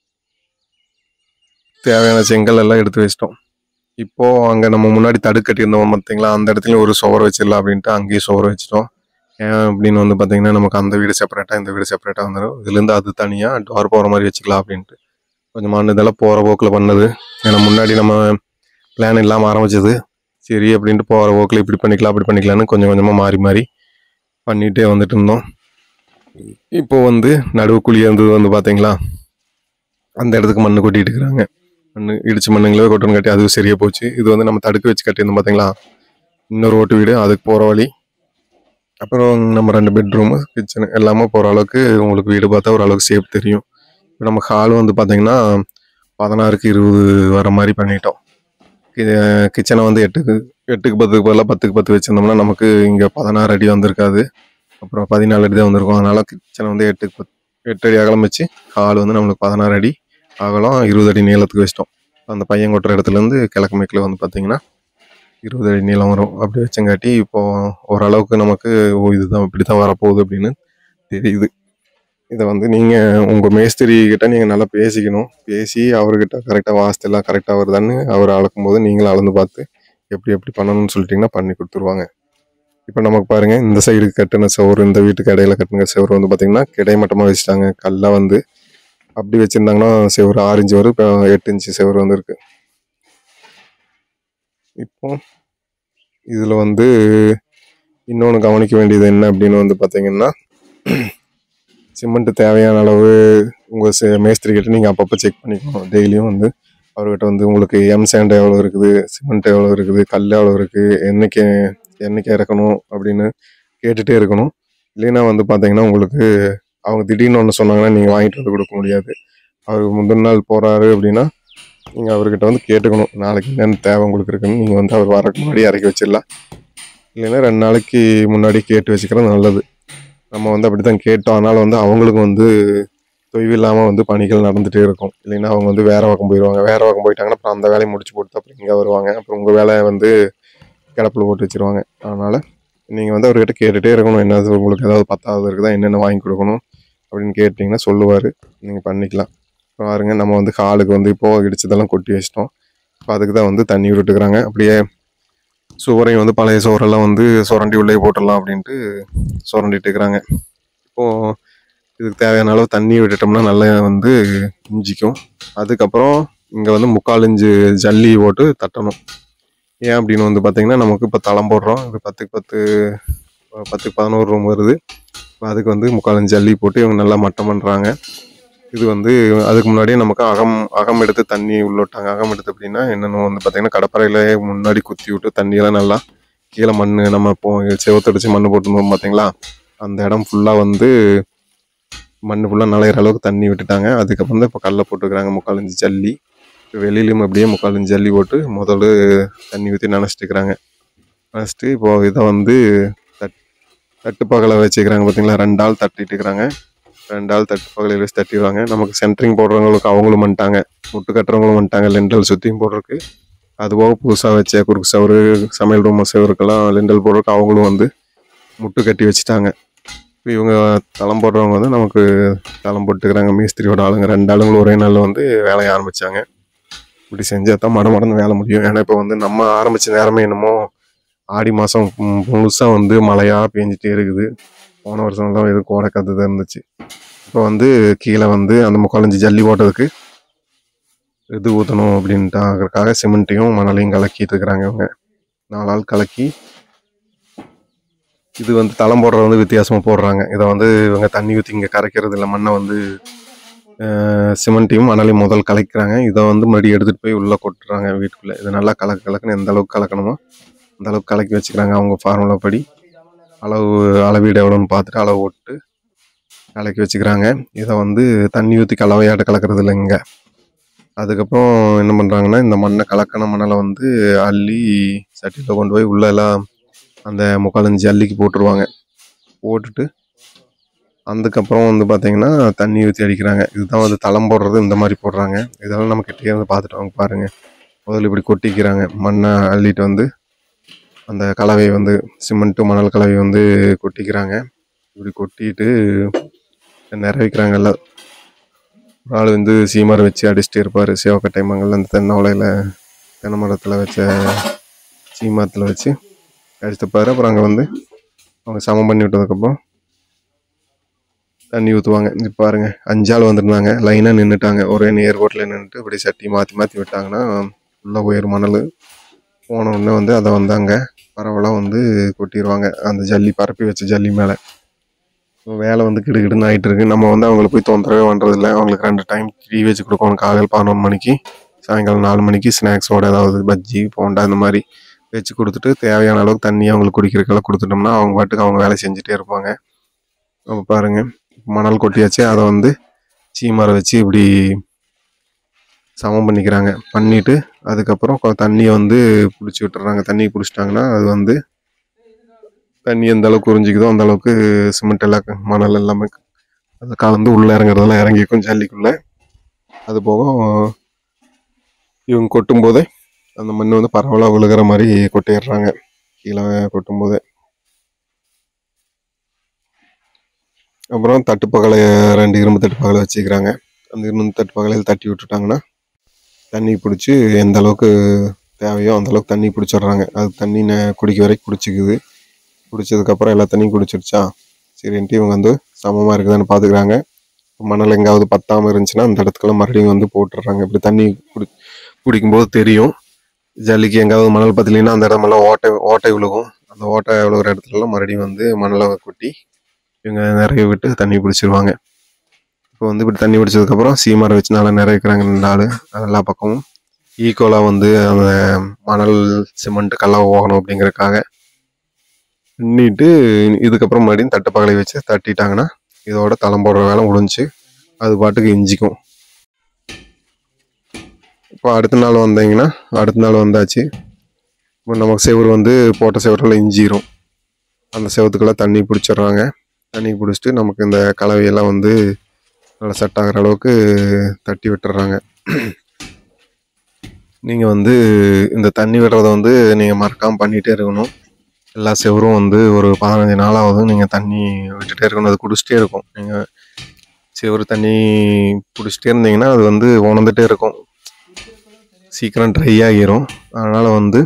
தேவையான செங்கல் எல்லாம் எடுத்து வச்சிட்டோம் இப்போ அங்கே நம்ம முன்னாடி தடுப்பு கட்டியிருந்தோம் பார்த்தீங்களா அந்த இடத்துல ஒரு சுவர் வச்சிடலாம் அப்படின்ட்டு அங்கேயும் சுவர் வச்சிட்டோம் ஏன் அப்படின்னு வந்து பார்த்தீங்கன்னா நமக்கு அந்த வீடு செப்பரேட்டாக இந்த வீடு செப்பரேட்டாக வந்துடும் இதுலேருந்து அது தனியாக டோர் போகிற மாதிரி வச்சுக்கலாம் அப்படின்ட்டு கொஞ்சம் மண் இதெல்லாம் போகிற போக்கில் பண்ணது ஏன்னா முன்னாடி நம்ம பிளான் இல்லாமல் ஆரம்பிச்சது சரி அப்படின்ட்டு போகிற போக்கில் இப்படி பண்ணிக்கலாம் அப்படி பண்ணிக்கலாம்னு கொஞ்சம் கொஞ்சமாக மாறி மாறி பண்ணிகிட்டே வந்துட்டு இருந்தோம் இப்போ வந்து நடுவு குழி இருந்தது வந்து பார்த்தீங்களா அந்த இடத்துக்கு மண்ணு கொட்டிட்டு இருக்கிறாங்க மண்ணு இடிச்சு மண்ணுங்களே கொட்டணும் கட்டி அதுவும் சரியா போச்சு இது வந்து நம்ம தடுக்க வச்சு கட்டியிருந்தோம் பார்த்தீங்களா இன்னொரு ஓட்டு வீடு அதுக்கு போகிற வழி அப்புறம் நம்ம ரெண்டு பெட்ரூமு கிச்சனு எல்லாமே போகிற அளவுக்கு உங்களுக்கு வீடு பார்த்தா ஓரளவுக்கு சேஃப் தெரியும் இப்போ நம்ம ஹால் வந்து பார்த்தீங்கன்னா பதினாறுக்கு இருபது வர மாதிரி பண்ணிட்டோம் கிச்சனை வந்து எட்டுக்கு எட்டுக்கு பத்துக்கு பதிலாக பத்துக்கு பத்து வச்சிருந்தோம்னா நமக்கு இங்கே பதினாறு அடி வந்திருக்காது அப்புறம் பதினாலு அடி தான் வந்திருக்கும் அதனால கிச்சனை வந்து எட்டுக்கு பத்து எட்டு அடி அகலம் வச்சு ஹால் வந்து நம்மளுக்கு பதினாறு அடி அகலம் இருபது அடி நீளத்துக்கு வச்சிட்டோம் அந்த பையன் கொட்டுற இடத்துலேருந்து கிழக்கு மேற்கில் வந்து பார்த்தீங்கன்னா இருபது அடி நீளம் வரும் அப்படி வச்சங்காட்டி இப்போ ஓரளவுக்கு நமக்கு ஓ இதுதான் இப்படி தான் வரப்போகுது அப்படின்னு தெரியுது இதை வந்து நீங்கள் உங்கள் மேஸ்திரி கிட்ட நீங்கள் நல்லா பேசிக்கணும் பேசி அவர்கிட்ட கரெக்டாக வாஸ்து எல்லாம் கரெக்டாக வருதான்னு அவர் அளக்கும்போது நீங்களும் அளந்து பார்த்து எப்படி எப்படி பண்ணணும்னு சொல்லிட்டீங்கன்னா பண்ணி கொடுத்துருவாங்க இப்போ நமக்கு பாருங்க இந்த சைடு கட்டின சவுறு இந்த வீட்டுக்கு இடையில கட்டின சவுறு வந்து பார்த்தீங்கன்னா கிடைமட்டமாக வச்சுட்டாங்க கல்லை வந்து அப்படி வச்சுருந்தாங்கன்னா செவரு ஆறு இன்ச்சு வரும் இப்போ எட்டு இன்ச்சு செவரு வந்துருக்கு இப்போ இதில் வந்து இன்னொன்று கவனிக்க வேண்டியது என்ன அப்படின்னு வந்து பார்த்தீங்கன்னா சிமெண்ட் தேவையான அளவு உங்கள் மேஸ்திரி கிட்ட நீங்கள் அப்பப்போ செக் பண்ணிக்கணும் டெய்லியும் வந்து அவர்கிட்ட வந்து உங்களுக்கு எம் சேண்ட் எவ்வளோ இருக்குது சிமெண்ட் எவ்வளோ இருக்குது கல் எவ்வளோ இருக்குது என்னைக்கு என்னைக்கு இறக்கணும் அப்படின்னு கேட்டுகிட்டே இருக்கணும் இல்லைன்னா வந்து பார்த்தீங்கன்னா உங்களுக்கு அவங்க திடீர்னு ஒன்று சொன்னாங்கன்னா நீங்கள் வாங்கிட்டு வந்து கொடுக்க முடியாது அவர் முந்தின நாள் போகிறாரு அப்படின்னா நீங்கள் அவர்கிட்ட வந்து கேட்டுக்கணும் நாளைக்கு என்னென்ன தேவை உங்களுக்கு இருக்குன்னு நீங்கள் வந்து அவர் வரக்கு முன்னாடி இறக்கி வச்சிடலாம் இல்லைன்னா ரெண்டு நாளைக்கு முன்னாடி கேட்டு வச்சுக்கிறது நல்லது நம்ம வந்து அப்படி தான் கேட்டோம் அதனால் வந்து அவங்களுக்கு வந்து தொய்வு இல்லாமல் வந்து பணிகள் நடந்துகிட்டே இருக்கும் இல்லைன்னா அவங்க வந்து வேற பக்கம் போயிடுவாங்க வேற பக்கம் போயிட்டாங்கன்னா அப்புறம் அந்த வேலையை முடிச்சு போட்டு அப்புறம் இங்கே வருவாங்க அப்புறம் உங்கள் வேலையை வந்து கிடப்பில் போட்டு வச்சிருவாங்க அதனால் நீங்கள் வந்து அவர்கிட்ட கேட்டுகிட்டே இருக்கணும் என்னது உங்களுக்கு ஏதாவது பத்தாவது இருக்குதா என்னென்ன வாங்கி கொடுக்கணும் அப்படின்னு கேட்டிங்கன்னா சொல்லுவார் நீங்கள் பண்ணிக்கலாம் பாருங்க நம்ம வந்து காலுக்கு வந்து இப்போ இடிச்சதெல்லாம் கொட்டி வச்சிட்டோம் இப்போ அதுக்கு தான் வந்து தண்ணி விட்டுக்கிறாங்க அப்படியே சுவரையும் வந்து பழைய சுவரெல்லாம் வந்து சுரண்டி உள்ளே போட்டுடலாம் அப்படின்ட்டு சுரண்டிட்டு இருக்கிறாங்க இப்போது இதுக்கு தேவையான அளவு தண்ணி விட்டுட்டோம்னா நல்லா வந்து இஞ்சிக்கும் அதுக்கப்புறம் இங்கே வந்து முக்கால் இஞ்சு ஜல்லி போட்டு தட்டணும் ஏன் அப்படின்னு வந்து பார்த்தீங்கன்னா நமக்கு இப்போ தளம் போடுறோம் இது பத்துக்கு பத்து பத்துக்கு பதினோரு ரூம் வருது இப்போ அதுக்கு வந்து முக்கால் இஞ்சு ஜல்லி போட்டு இவங்க நல்லா மட்டம் பண்ணுறாங்க இது வந்து அதுக்கு முன்னாடியே நமக்கு அகம் அகம் எடுத்து தண்ணி உள்ள விட்டாங்க அகம் எடுத்து அப்படின்னா என்னென்ன வந்து பார்த்தீங்கன்னா கடப்பறையில முன்னாடி குத்தி விட்டு தண்ணியெல்லாம் நல்லா கீழே மண் நம்ம இப்போ செவத்தடிச்சு மண் போட்டுருந்தோம் பார்த்தீங்களா அந்த இடம் ஃபுல்லாக வந்து மண் ஃபுல்லாக நனையிற அளவுக்கு தண்ணி விட்டுட்டாங்க அதுக்கப்புறம் தான் இப்போ கல்லை போட்டுக்கிறாங்க முக்கால் இன்ச்சு ஜல்லி இப்போ வெளியிலும் அப்படியே முக்கால் இன்ச்சு ஜல்லி போட்டு முதல்ல தண்ணி ஊற்றி நினச்சிட்டுக்கிறாங்க நினச்சிட்டு இப்போ இதை வந்து தட் தட்டு பகலை வச்சுக்கிறாங்க பார்த்தீங்களா ரெண்டு ஆள் தட்டிட்டு இருக்கிறாங்க ரெண்டு ஆள் தட்டு பகலையில் வச்சு தட்டிடுவாங்க நமக்கு சென்ட்ரிங் போடுறவங்களுக்கு அவங்களும் வந்துட்டாங்க முட்டு கட்டுறவங்களும் வந்துட்டாங்க லெண்டல் சுற்றியும் போடுறதுக்கு அதுபோக புதுசாக வச்ச குறுக்கு சவறு சமையல் ரூம் சவருக்கெல்லாம் லெண்டல் போடுறதுக்கு அவங்களும் வந்து முட்டு கட்டி வச்சுட்டாங்க இப்போ இவங்க தளம் போடுறவங்க வந்து நமக்கு தளம் போட்டுக்கிறாங்க மேஸ்திரியோட ஆளுங்க ரெண்டு ஆளுங்களும் ஒரே நாளில் வந்து வேலையை ஆரம்பிச்சாங்க இப்படி செஞ்சால் தான் மட மடன்னு வேலை முடியும் ஏன்னா இப்போ வந்து நம்ம ஆரம்பித்த நேரமே என்னமோ ஆடி மாதம் முழுசாக வந்து மழையாக பேஞ்சிட்டே இருக்குது போன வருஷம்லாம் எதுவும் கோடை கத்து தான் இருந்துச்சு இப்போ வந்து கீழே வந்து அந்த முக்காலஞ்சு ஜல்லி போட்டதுக்கு இது ஊற்றணும் அப்படின்ட்டாங்கிறதுக்காக சிமெண்ட்டையும் மணலையும் கலக்கிட்டு இருக்கிறாங்க இவங்க நாலு ஆள் கலக்கி இது வந்து தளம் போடுறது வந்து வித்தியாசமாக போடுறாங்க இதை வந்து இவங்க தண்ணி ஊற்றி இங்கே கரைக்கிறது இல்லை மண்ணை வந்து அஹ், சிமெண்ட்டையும் மணலையும் முதல் கலக்கிறாங்க இதை வந்து மறுபடியும் எடுத்துகிட்டு போய் உள்ளே கொட்டுறாங்க வீட்டுக்குள்ளே இதை நல்லா கலக்க கலக்குன்னு எந்த அளவுக்கு கலக்கணுமோ அந்த அளவுக்கு கலக்கி வச்சுக்கிறாங்க அவங்க ஃபார்முலா படி அளவு அளவீடு எவ்வளோன்னு பார்த்துட்டு அளவு விட்டு கலக்கி வச்சுக்கிறாங்க இதை வந்து தண்ணி ஊற்றி கலவையாட்ட கலக்கிறது இல்லைங்க அதுக்கப்புறம் என்ன பண்ணுறாங்கன்னா இந்த மண்ணை கலக்கின மணலை வந்து அள்ளி சட்டியில் கொண்டு போய் உள்ள எல்லாம் அந்த முக்காலஞ்சு அள்ளிக்கு போட்டுருவாங்க போட்டுட்டு அதுக்கப்புறம் வந்து பார்த்தீங்கன்னா தண்ணி ஊற்றி அடிக்கிறாங்க இதுதான் வந்து தளம் போடுறது இந்த மாதிரி போடுறாங்க இதெல்லாம் நம்ம கிட்டே வந்து பார்த்துட்டு வாங்க பாருங்கள் முதல்ல இப்படி கொட்டிக்கிறாங்க மண்ணை அள்ளிட்டு வந்து அந்த கலவையை வந்து சிமெண்ட்டு மணல் கலவையை வந்து கொட்டிக்கிறாங்க இப்படி கொட்டிட்டு நிறைவிக்கிறாங்க எல்லாம் ஒரு ஆள் வந்து சீமாரை வச்சு அடிச்சுட்டே இருப்பார் சேவக்கட்டை மங்கல் அந்த தென்னை ஓலையில் தென்னை மரத்தில் வச்ச சீமாத்தில் வச்சு அடிச்சுப்பாரு அப்புறம் அங்கே வந்து அவங்க சமம் பண்ணி விட்டதுக்கப்புறம் தண்ணி ஊற்றுவாங்க இது பாருங்க அஞ்சாள் வந்திருந்தாங்க லைனாக நின்றுட்டாங்க ஒரே நேர்கோட்டில் நின்றுட்டு இப்படி சட்டி மாற்றி மாற்றி விட்டாங்கன்னா உள்ள உயர் மணல் போன உடனே வந்து அதை வந்து அங்கே பரவலாக வந்து கொட்டிடுவாங்க அந்த ஜல்லி பரப்பி வச்ச ஜல்லி மேலே வேலை வந்து கிடுகிடுன்னு ஆகிட்டு இருக்கு நம்ம வந்து அவங்கள போய் தொந்தரவே பண்ணுறதில்ல அவங்களுக்கு ரெண்டு டைம் டீ வச்சு கொடுக்கணும் காலையில் பதினொன்று மணிக்கு சாயங்காலம் நாலு மணிக்கு ஸ்நாக்ஸோட ஏதாவது பஜ்ஜி போண்டா இந்த மாதிரி வச்சு கொடுத்துட்டு தேவையான அளவுக்கு தண்ணி அவங்களுக்கு குடிக்கிறதுக்கெல்லாம் கொடுத்துட்டோம்னா அவங்க பாட்டுக்கு அவங்க வேலை செஞ்சுட்டே இருப்பாங்க அப்போ பாருங்க மணல் கொட்டியாச்சு அதை வந்து சீமரை வச்சு இப்படி சமம் பண்ணிக்கிறாங்க பண்ணிட்டு அதுக்கப்புறம் கொ- தண்ணியை வந்து பிடிச்சி விட்டுறாங்க தண்ணி பிடிச்சிட்டாங்கன்னா அது வந்து தண்ணி எந்த அளவுக்கு உறிஞ்சிக்குதோ அந்த அளவுக்கு சிமெண்ட் எல்லாம் க- மணல் எல்லாமே அது கலந்து உள்ளே இறங்குறதெல்லாம் இறங்கிக்கும் ஜல்லிக்குள்ளே அது போக இவங்க கொட்டும் போதே அந்த மண் வந்து பரவலாக விழுகிற மாதிரி கொட்டிடுறாங்க கீழே கொட்டும் போதே அப்புறம் தட்டுப்பகலை ரெண்டு இரும்பு தட்டுப்பகலை வச்சுக்கிறாங்க அந்த இரும்பு தட்டுப்பகலையில் தட்டி விட்டுட்டாங்கன்னா தண்ணி பிடிச்சி எந்த அளவுக்கு தேவையோ அந்த அளவுக்கு தண்ணி பிடிச்சிடுறாங்க அது தண்ணி ந- குடிக்க வரைக்கும் குடிச்சிக்குது குடிச்சதுக்கப்புறம் எல்லா தண்ணியும் குடிச்சிருச்சா சரின்ட்டு இவங்க வந்து சமமாக இருக்குதான்னு பார்த்துக்கிறாங்க மணல் எங்காவது பத்தாமல் இருந்துச்சுன்னா அந்த இடத்துக்கெல்லாம் மறுபடியும் வந்து போட்டுடுறாங்க இப்படி தண்ணி குடி குடிக்கும்போது தெரியும் ஜல்லிக்கு எங்காவது மணல் பத்தலைன்னா அந்த இடமெல்லாம் ஓட்டை ஓட்டை விழுகும் அந்த ஓட்டை விழுகிற இடத்துலலாம் மறுபடியும் வந்து மணலை கொட்டி இவங்க நிறைய விட்டு தண்ணி பிடிச்சிருவாங்க இப்போ வந்து இப்படி தண்ணி பிடிச்சதுக்கப்புறம் சீமாரை வச்சு நல்லா நிறைவேக்கிறாங்க ரெண்டு ஆள் எல்லா பக்கமும் ஈக்குவலாக வந்து அந்த மணல் சிமெண்ட் கல்லாம் போகணும் அப்படிங்கறதுக்காக பண்ணிட்டு இதுக்கப்புறம் மறுபடியும் தட்டுப்பகலை வச்சு தட்டிட்டாங்கன்னா இதோட தளம் போடுற வேலை முடிஞ்சுச்சு அது பாட்டுக்கு இஞ்சிக்கும் இப்போ அடுத்த நாள் வந்தீங்கன்னா அடுத்த நாள் வந்தாச்சு இப்போ நமக்கு செவுரு வந்து போட்ட செவரில் இஞ்சிரும் அந்த செவத்துக்கெல்லாம் தண்ணி பிடிச்சிடுறாங்க தண்ணி பிடிச்சிட்டு நமக்கு இந்த கலவையெல்லாம் வந்து நல்லா செட் ஆகிற அளவுக்கு தட்டி விட்டுறாங்க நீங்கள் வந்து இந்த தண்ணி விடுறத வந்து நீங்கள் மறக்காமல் பண்ணிகிட்டே இருக்கணும் எல்லா செவரும் வந்து ஒரு பதினஞ்சு நாளாவது நீங்கள் தண்ணி விட்டுட்டே இருக்கணும் அது குடிச்சிட்டே இருக்கும் நீங்கள் செவரு தண்ணி குடிச்சிட்டே இருந்தீங்கன்னா அது வந்து உணர்ந்துட்டே இருக்கும் சீக்கிரம் ட்ரை ஆகிரும் அதனால் வந்து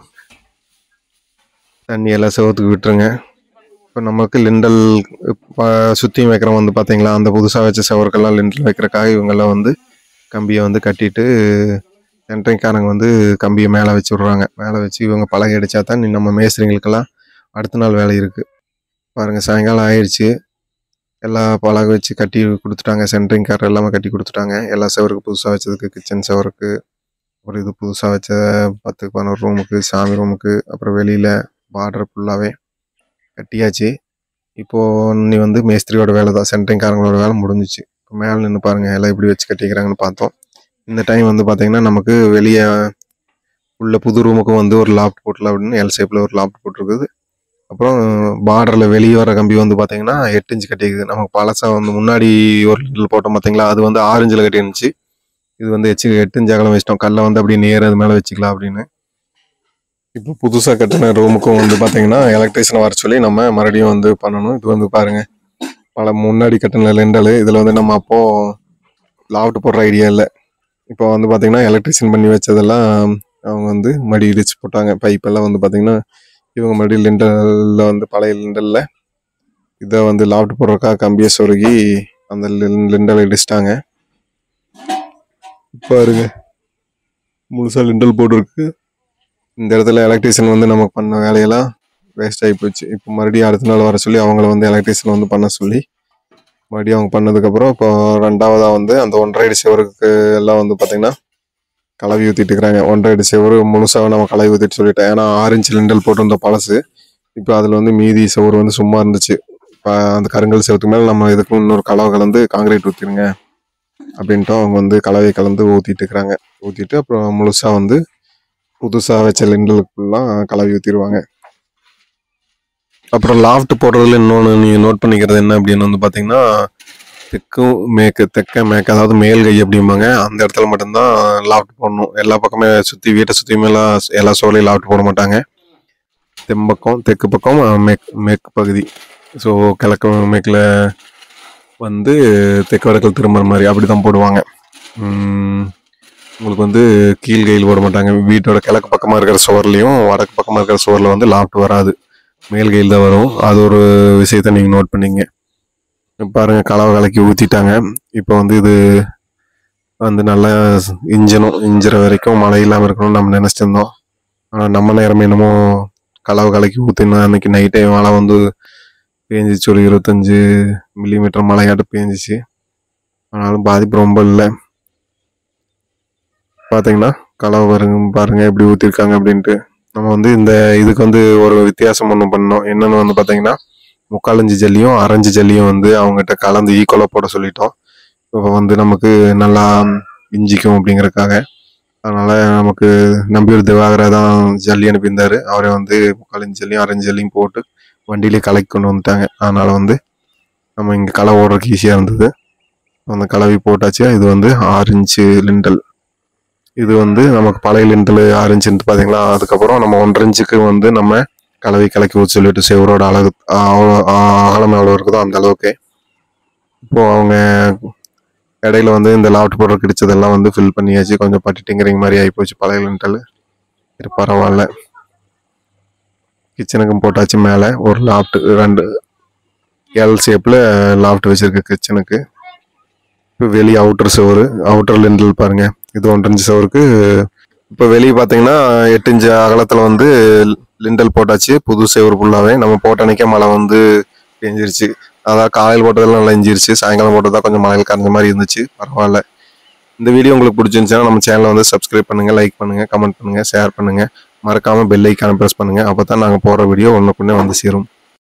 தண்ணி எல்லா செவத்துக்கு விட்டுருங்க இப்போ நமக்கு லிண்டல் சுற்றி வைக்கிறோம் வந்து பார்த்தீங்களா அந்த புதுசாக வச்ச செவருக்கெல்லாம் லிண்டல் வைக்கிறக்காக இவங்கெல்லாம் வந்து கம்பியை வந்து கட்டிட்டு சென்ட்ரிங்காரங்க வந்து கம்பியை மேலே வச்சு விட்றாங்க மேலே வச்சு இவங்க பலகை அடித்தா தான் நம்ம மேஸ்திரிங்களுக்கெல்லாம் அடுத்த நாள் வேலை இருக்குது பாருங்கள் சாயங்காலம் ஆயிடுச்சு எல்லா பலகை வச்சு கட்டி கொடுத்துட்டாங்க சென்ட்ரிங் கார் எல்லாமே கட்டி கொடுத்துட்டாங்க எல்லா செவருக்கு புதுசாக வச்சதுக்கு கிச்சன் செவருக்கு ஒரு இது புதுசாக வச்ச பத்து பதினோரு ரூமுக்கு சாமி ரூமுக்கு அப்புறம் வெளியில் பார்டர் ஃபுல்லாகவே கட்டியாச்சு இப்போது நீ வந்து மேஸ்திரியோட வேலை தான் சென்ட்ரிங்காரங்களோட வேலை முடிஞ்சிச்சு இப்போ மேலே நின்று பாருங்கள் எல்லாம் இப்படி வச்சு கட்டிக்கிறாங்கன்னு பார்த்தோம் இந்த டைம் வந்து பார்த்தீங்கன்னா நமக்கு வெளியே உள்ள புது ரூமுக்கும் வந்து ஒரு லாப்ட் போட்டல அப்படின்னு எல் ஷேப்பில் ஒரு லாப்ட் போட்டிருக்குது அப்புறம் பார்டரில் வெளியே வர கம்பி வந்து பார்த்தீங்கன்னா எட்டு இன்ச்சு கட்டிக்குது நமக்கு பழசாக வந்து முன்னாடி ஒரு லிட்டில் போட்டோம் பார்த்தீங்களா அது வந்து ஆறு இன்ச்சில் கட்டி இருந்துச்சு இது வந்து எச்சு எட்டு இன்ச்சு அகலம் வச்சிட்டோம் கல்லை வந்து அப்படியே நேர் அது மேலே வச்சுக்கலாம் அப்படின்னு இப்போ புதுசாக கட்டின ரூமுக்கும் வந்து பார்த்தீங்கன்னா எலக்ட்ரிஷியனை வர சொல்லி நம்ம மறுபடியும் வந்து பண்ணணும் இது வந்து பாருங்க பல முன்னாடி கட்டின லெண்டல் இதில் வந்து நம்ம அப்போ லாஃப்ட் போடுற ஐடியா இல்லை இப்போ வந்து பார்த்தீங்கன்னா எலக்ட்ரிஷியன் பண்ணி வச்சதெல்லாம் அவங்க வந்து மடி இடிச்சு போட்டாங்க பைப்பெல்லாம் வந்து பார்த்தீங்கன்னா இவங்க மறுபடியும் லிண்டலில் வந்து பழைய லிண்டலில் இதை வந்து லாஃப்ட் போடுறக்கா கம்பியை சொருகி அந்த லிண்டல் இடிச்சிட்டாங்க பாருங்க முழுசாக லிண்டல் போட்டிருக்கு இந்த இடத்துல எலக்ட்ரிஷியன் வந்து நமக்கு பண்ண வேலையெல்லாம் வேஸ்ட் ஆகி போச்சு இப்போ மறுபடியும் அடுத்த நாள் வர சொல்லி அவங்கள வந்து எலக்ட்ரிஷியன் வந்து பண்ண சொல்லி மறுபடியும் அவங்க பண்ணதுக்கப்புறம் இப்போ ரெண்டாவதாக வந்து அந்த ஒன்றரை அடி சுவருக்கு எல்லாம் வந்து பார்த்திங்கன்னா கலவி ஊற்றிட்டு இருக்கிறாங்க ஒன்றரை அடி சுவர் முழுசாக நம்ம கலவி ஊற்றிட்டு சொல்லிட்டேன் ஏன்னா ஆறு இன்ச் லிண்டல் போட்டிருந்த பழசு இப்போ அதில் வந்து மீதி சுவர் வந்து சும்மா இருந்துச்சு இப்போ அந்த கருங்கல் செவத்துக்கு மேலே நம்ம இதுக்கு இன்னொரு கலவை கலந்து காங்கிரீட் ஊற்றிடுங்க அப்படின்ட்டு அவங்க வந்து கலவை கலந்து ஊற்றிட்டு இருக்கிறாங்க ஊற்றிட்டு அப்புறம் முழுசாக வந்து புதுசாக வச்ச லிண்டலுக்குலாம் கலவி ஊற்றிடுவாங்க அப்புறம் லாஃப்ட் போடுறதுல இன்னொன்று நீங்கள் நோட் பண்ணிக்கிறது என்ன அப்படின்னு வந்து பார்த்தீங்கன்னா தெற்கும் மேற்கு தெற்க மேற்கு அதாவது மேல் கை அப்படிம்பாங்க அந்த இடத்துல மட்டும்தான் லாஃப்ட் போடணும் எல்லா பக்கமே சுற்றி வீட்டை சுற்றியுமே எல்லாம் எல்லா சோலையும் லாஃப்ட் போட மாட்டாங்க தெம்பக்கம் தெற்கு பக்கம் அஹ், மேற்கு மேற்கு பகுதி ஸோ கிழக்கு மேற்கில் வந்து தெற்கு வடக்கில் திரும்புற மாதிரி அப்படி தான் போடுவாங்க உம், உங்களுக்கு வந்து கீழ்கையில் போட மாட்டாங்க வீட்டோட கிழக்கு பக்கமாக இருக்கிற சுவர்லையும் வடக்கு பக்கமாக இருக்கிற சுவரில் வந்து லாஃப்ட் வராது மேல்கையில் தான் வரும் அது ஒரு விஷயத்த நீங்கள் நோட் பண்ணீங்க இப்ப பாருங்க கலவை கலக்கி ஊற்றிட்டாங்க இப்போ வந்து இது வந்து நல்லா இஞ்சணும் இஞ்சுற வரைக்கும் மழை இல்லாமல் இருக்கணும்னு நம்ம நினச்சிட்டு இருந்தோம் ஆனால் நம்ம நேரம் என்னமோ கலவை கலக்கி ஊற்றினா அன்னைக்கு நைட்டே மழை வந்து பேஞ்சிச்சு ஒரு இருபத்தஞ்சு மில்லிமீட்டர் மழையாட்டு பேஞ்சிச்சு ஆனாலும் பாதிப்பு ரொம்ப இல்லை பார்த்தீங்கன்னா கலவை பாருங்க பாருங்க எப்படி ஊற்றிருக்காங்க அப்படின்ட்டு நம்ம வந்து இந்த இதுக்கு வந்து ஒரு வித்தியாசம் ஒன்று பண்ணோம் என்னன்னு வந்து பார்த்தீங்கன்னா முக்காலஞ்சு ஜல்லியும் அரைஞ்சு ஜல்லியும் வந்து அவங்ககிட்ட கலந்து ஈக்குவலாக போட சொல்லிட்டோம் இப்போ வந்து நமக்கு நல்லா இஞ்சிக்கும் அப்படிங்கறதுக்காக அதனால நமக்கு நம்பியூர் திவாகரா தான் ஜல்லி அனுப்பியிருந்தாரு அவரே வந்து முக்காலஞ்சு ஜல்லியும் அரைஞ்சு ஜல்லியும் போட்டு வண்டியிலே கலக்கி கொண்டு வந்துட்டாங்க அதனால வந்து நம்ம இங்கே களை ஓடுறதுக்கு ஈஸியாக இருந்தது அந்த கலவை போட்டாச்சு இது வந்து ஆறு இன்ச்சு லிண்டல் இது வந்து நமக்கு பழைய லிண்டல் ஆறு இன்ச்சு இருந்து பார்த்தீங்களா அதுக்கப்புறம் நம்ம ஒன்றரை இன்ச்சுக்கு வந்து நம்ம கலவை கலக்கி ஊற்றி சொல்லிட்டு செவரோட அழகு அவ்வளோ அகலம் எவ்வளோ இருக்குதோ அந்த அளவுக்கு இப்போ அவங்க இடையில வந்து இந்த லாஃப்ட் போடுற கிடைச்சதெல்லாம் வந்து ஃபில் பண்ணியாச்சு கொஞ்சம் பட்டி டிங்கரிங் மாதிரி ஆகிப்போச்சு பழைய லிண்டல் சரி பரவாயில்ல கிச்சனுக்கும் போட்டாச்சு மேலே ஒரு லாஃப்ட் ரெண்டு எல் ஷேப்பில் லாஃப்ட் வச்சிருக்கு கிச்சனுக்கு இப்போ வெளியே அவுட்டர் சுவர் அவுட்டர் லிண்டல் பாருங்க இது ஒன்றரை இன்ச்சு சுவருக்கு இப்போ வெளியே பார்த்தீங்கன்னா எட்டு இன்ச்சு அகலத்தில் வந்து லிண்டல் போட்டாச்சு புது செவரு ஃபுல்லாகவே நம்ம போட்ட அன்னைக்கே மழை வந்து பெஞ்சிருச்சு அதான் காலையில் போட்டதெல்லாம் நல்லா இஞ்சிருச்சு சாயங்காலம் போட்டதா கொஞ்சம் மழையில் கரைஞ்ச மாதிரி இருந்துச்சு பரவாயில்ல இந்த வீடியோ உங்களுக்கு பிடிச்சிருந்துச்சுன்னா நம்ம சேனலை வந்து சப்ஸ்கிரைப் பண்ணுங்க லைக் பண்ணுங்க கமெண்ட் பண்ணுங்க ஷேர் பண்ணுங்க மறக்காம பெல் ஐக்கான ப்ரெஸ் பண்ணுங்க அப்போ தான் நாங்கள் போடுற வீடியோ ஒன்றுக்குன்னே வந்து சேரும்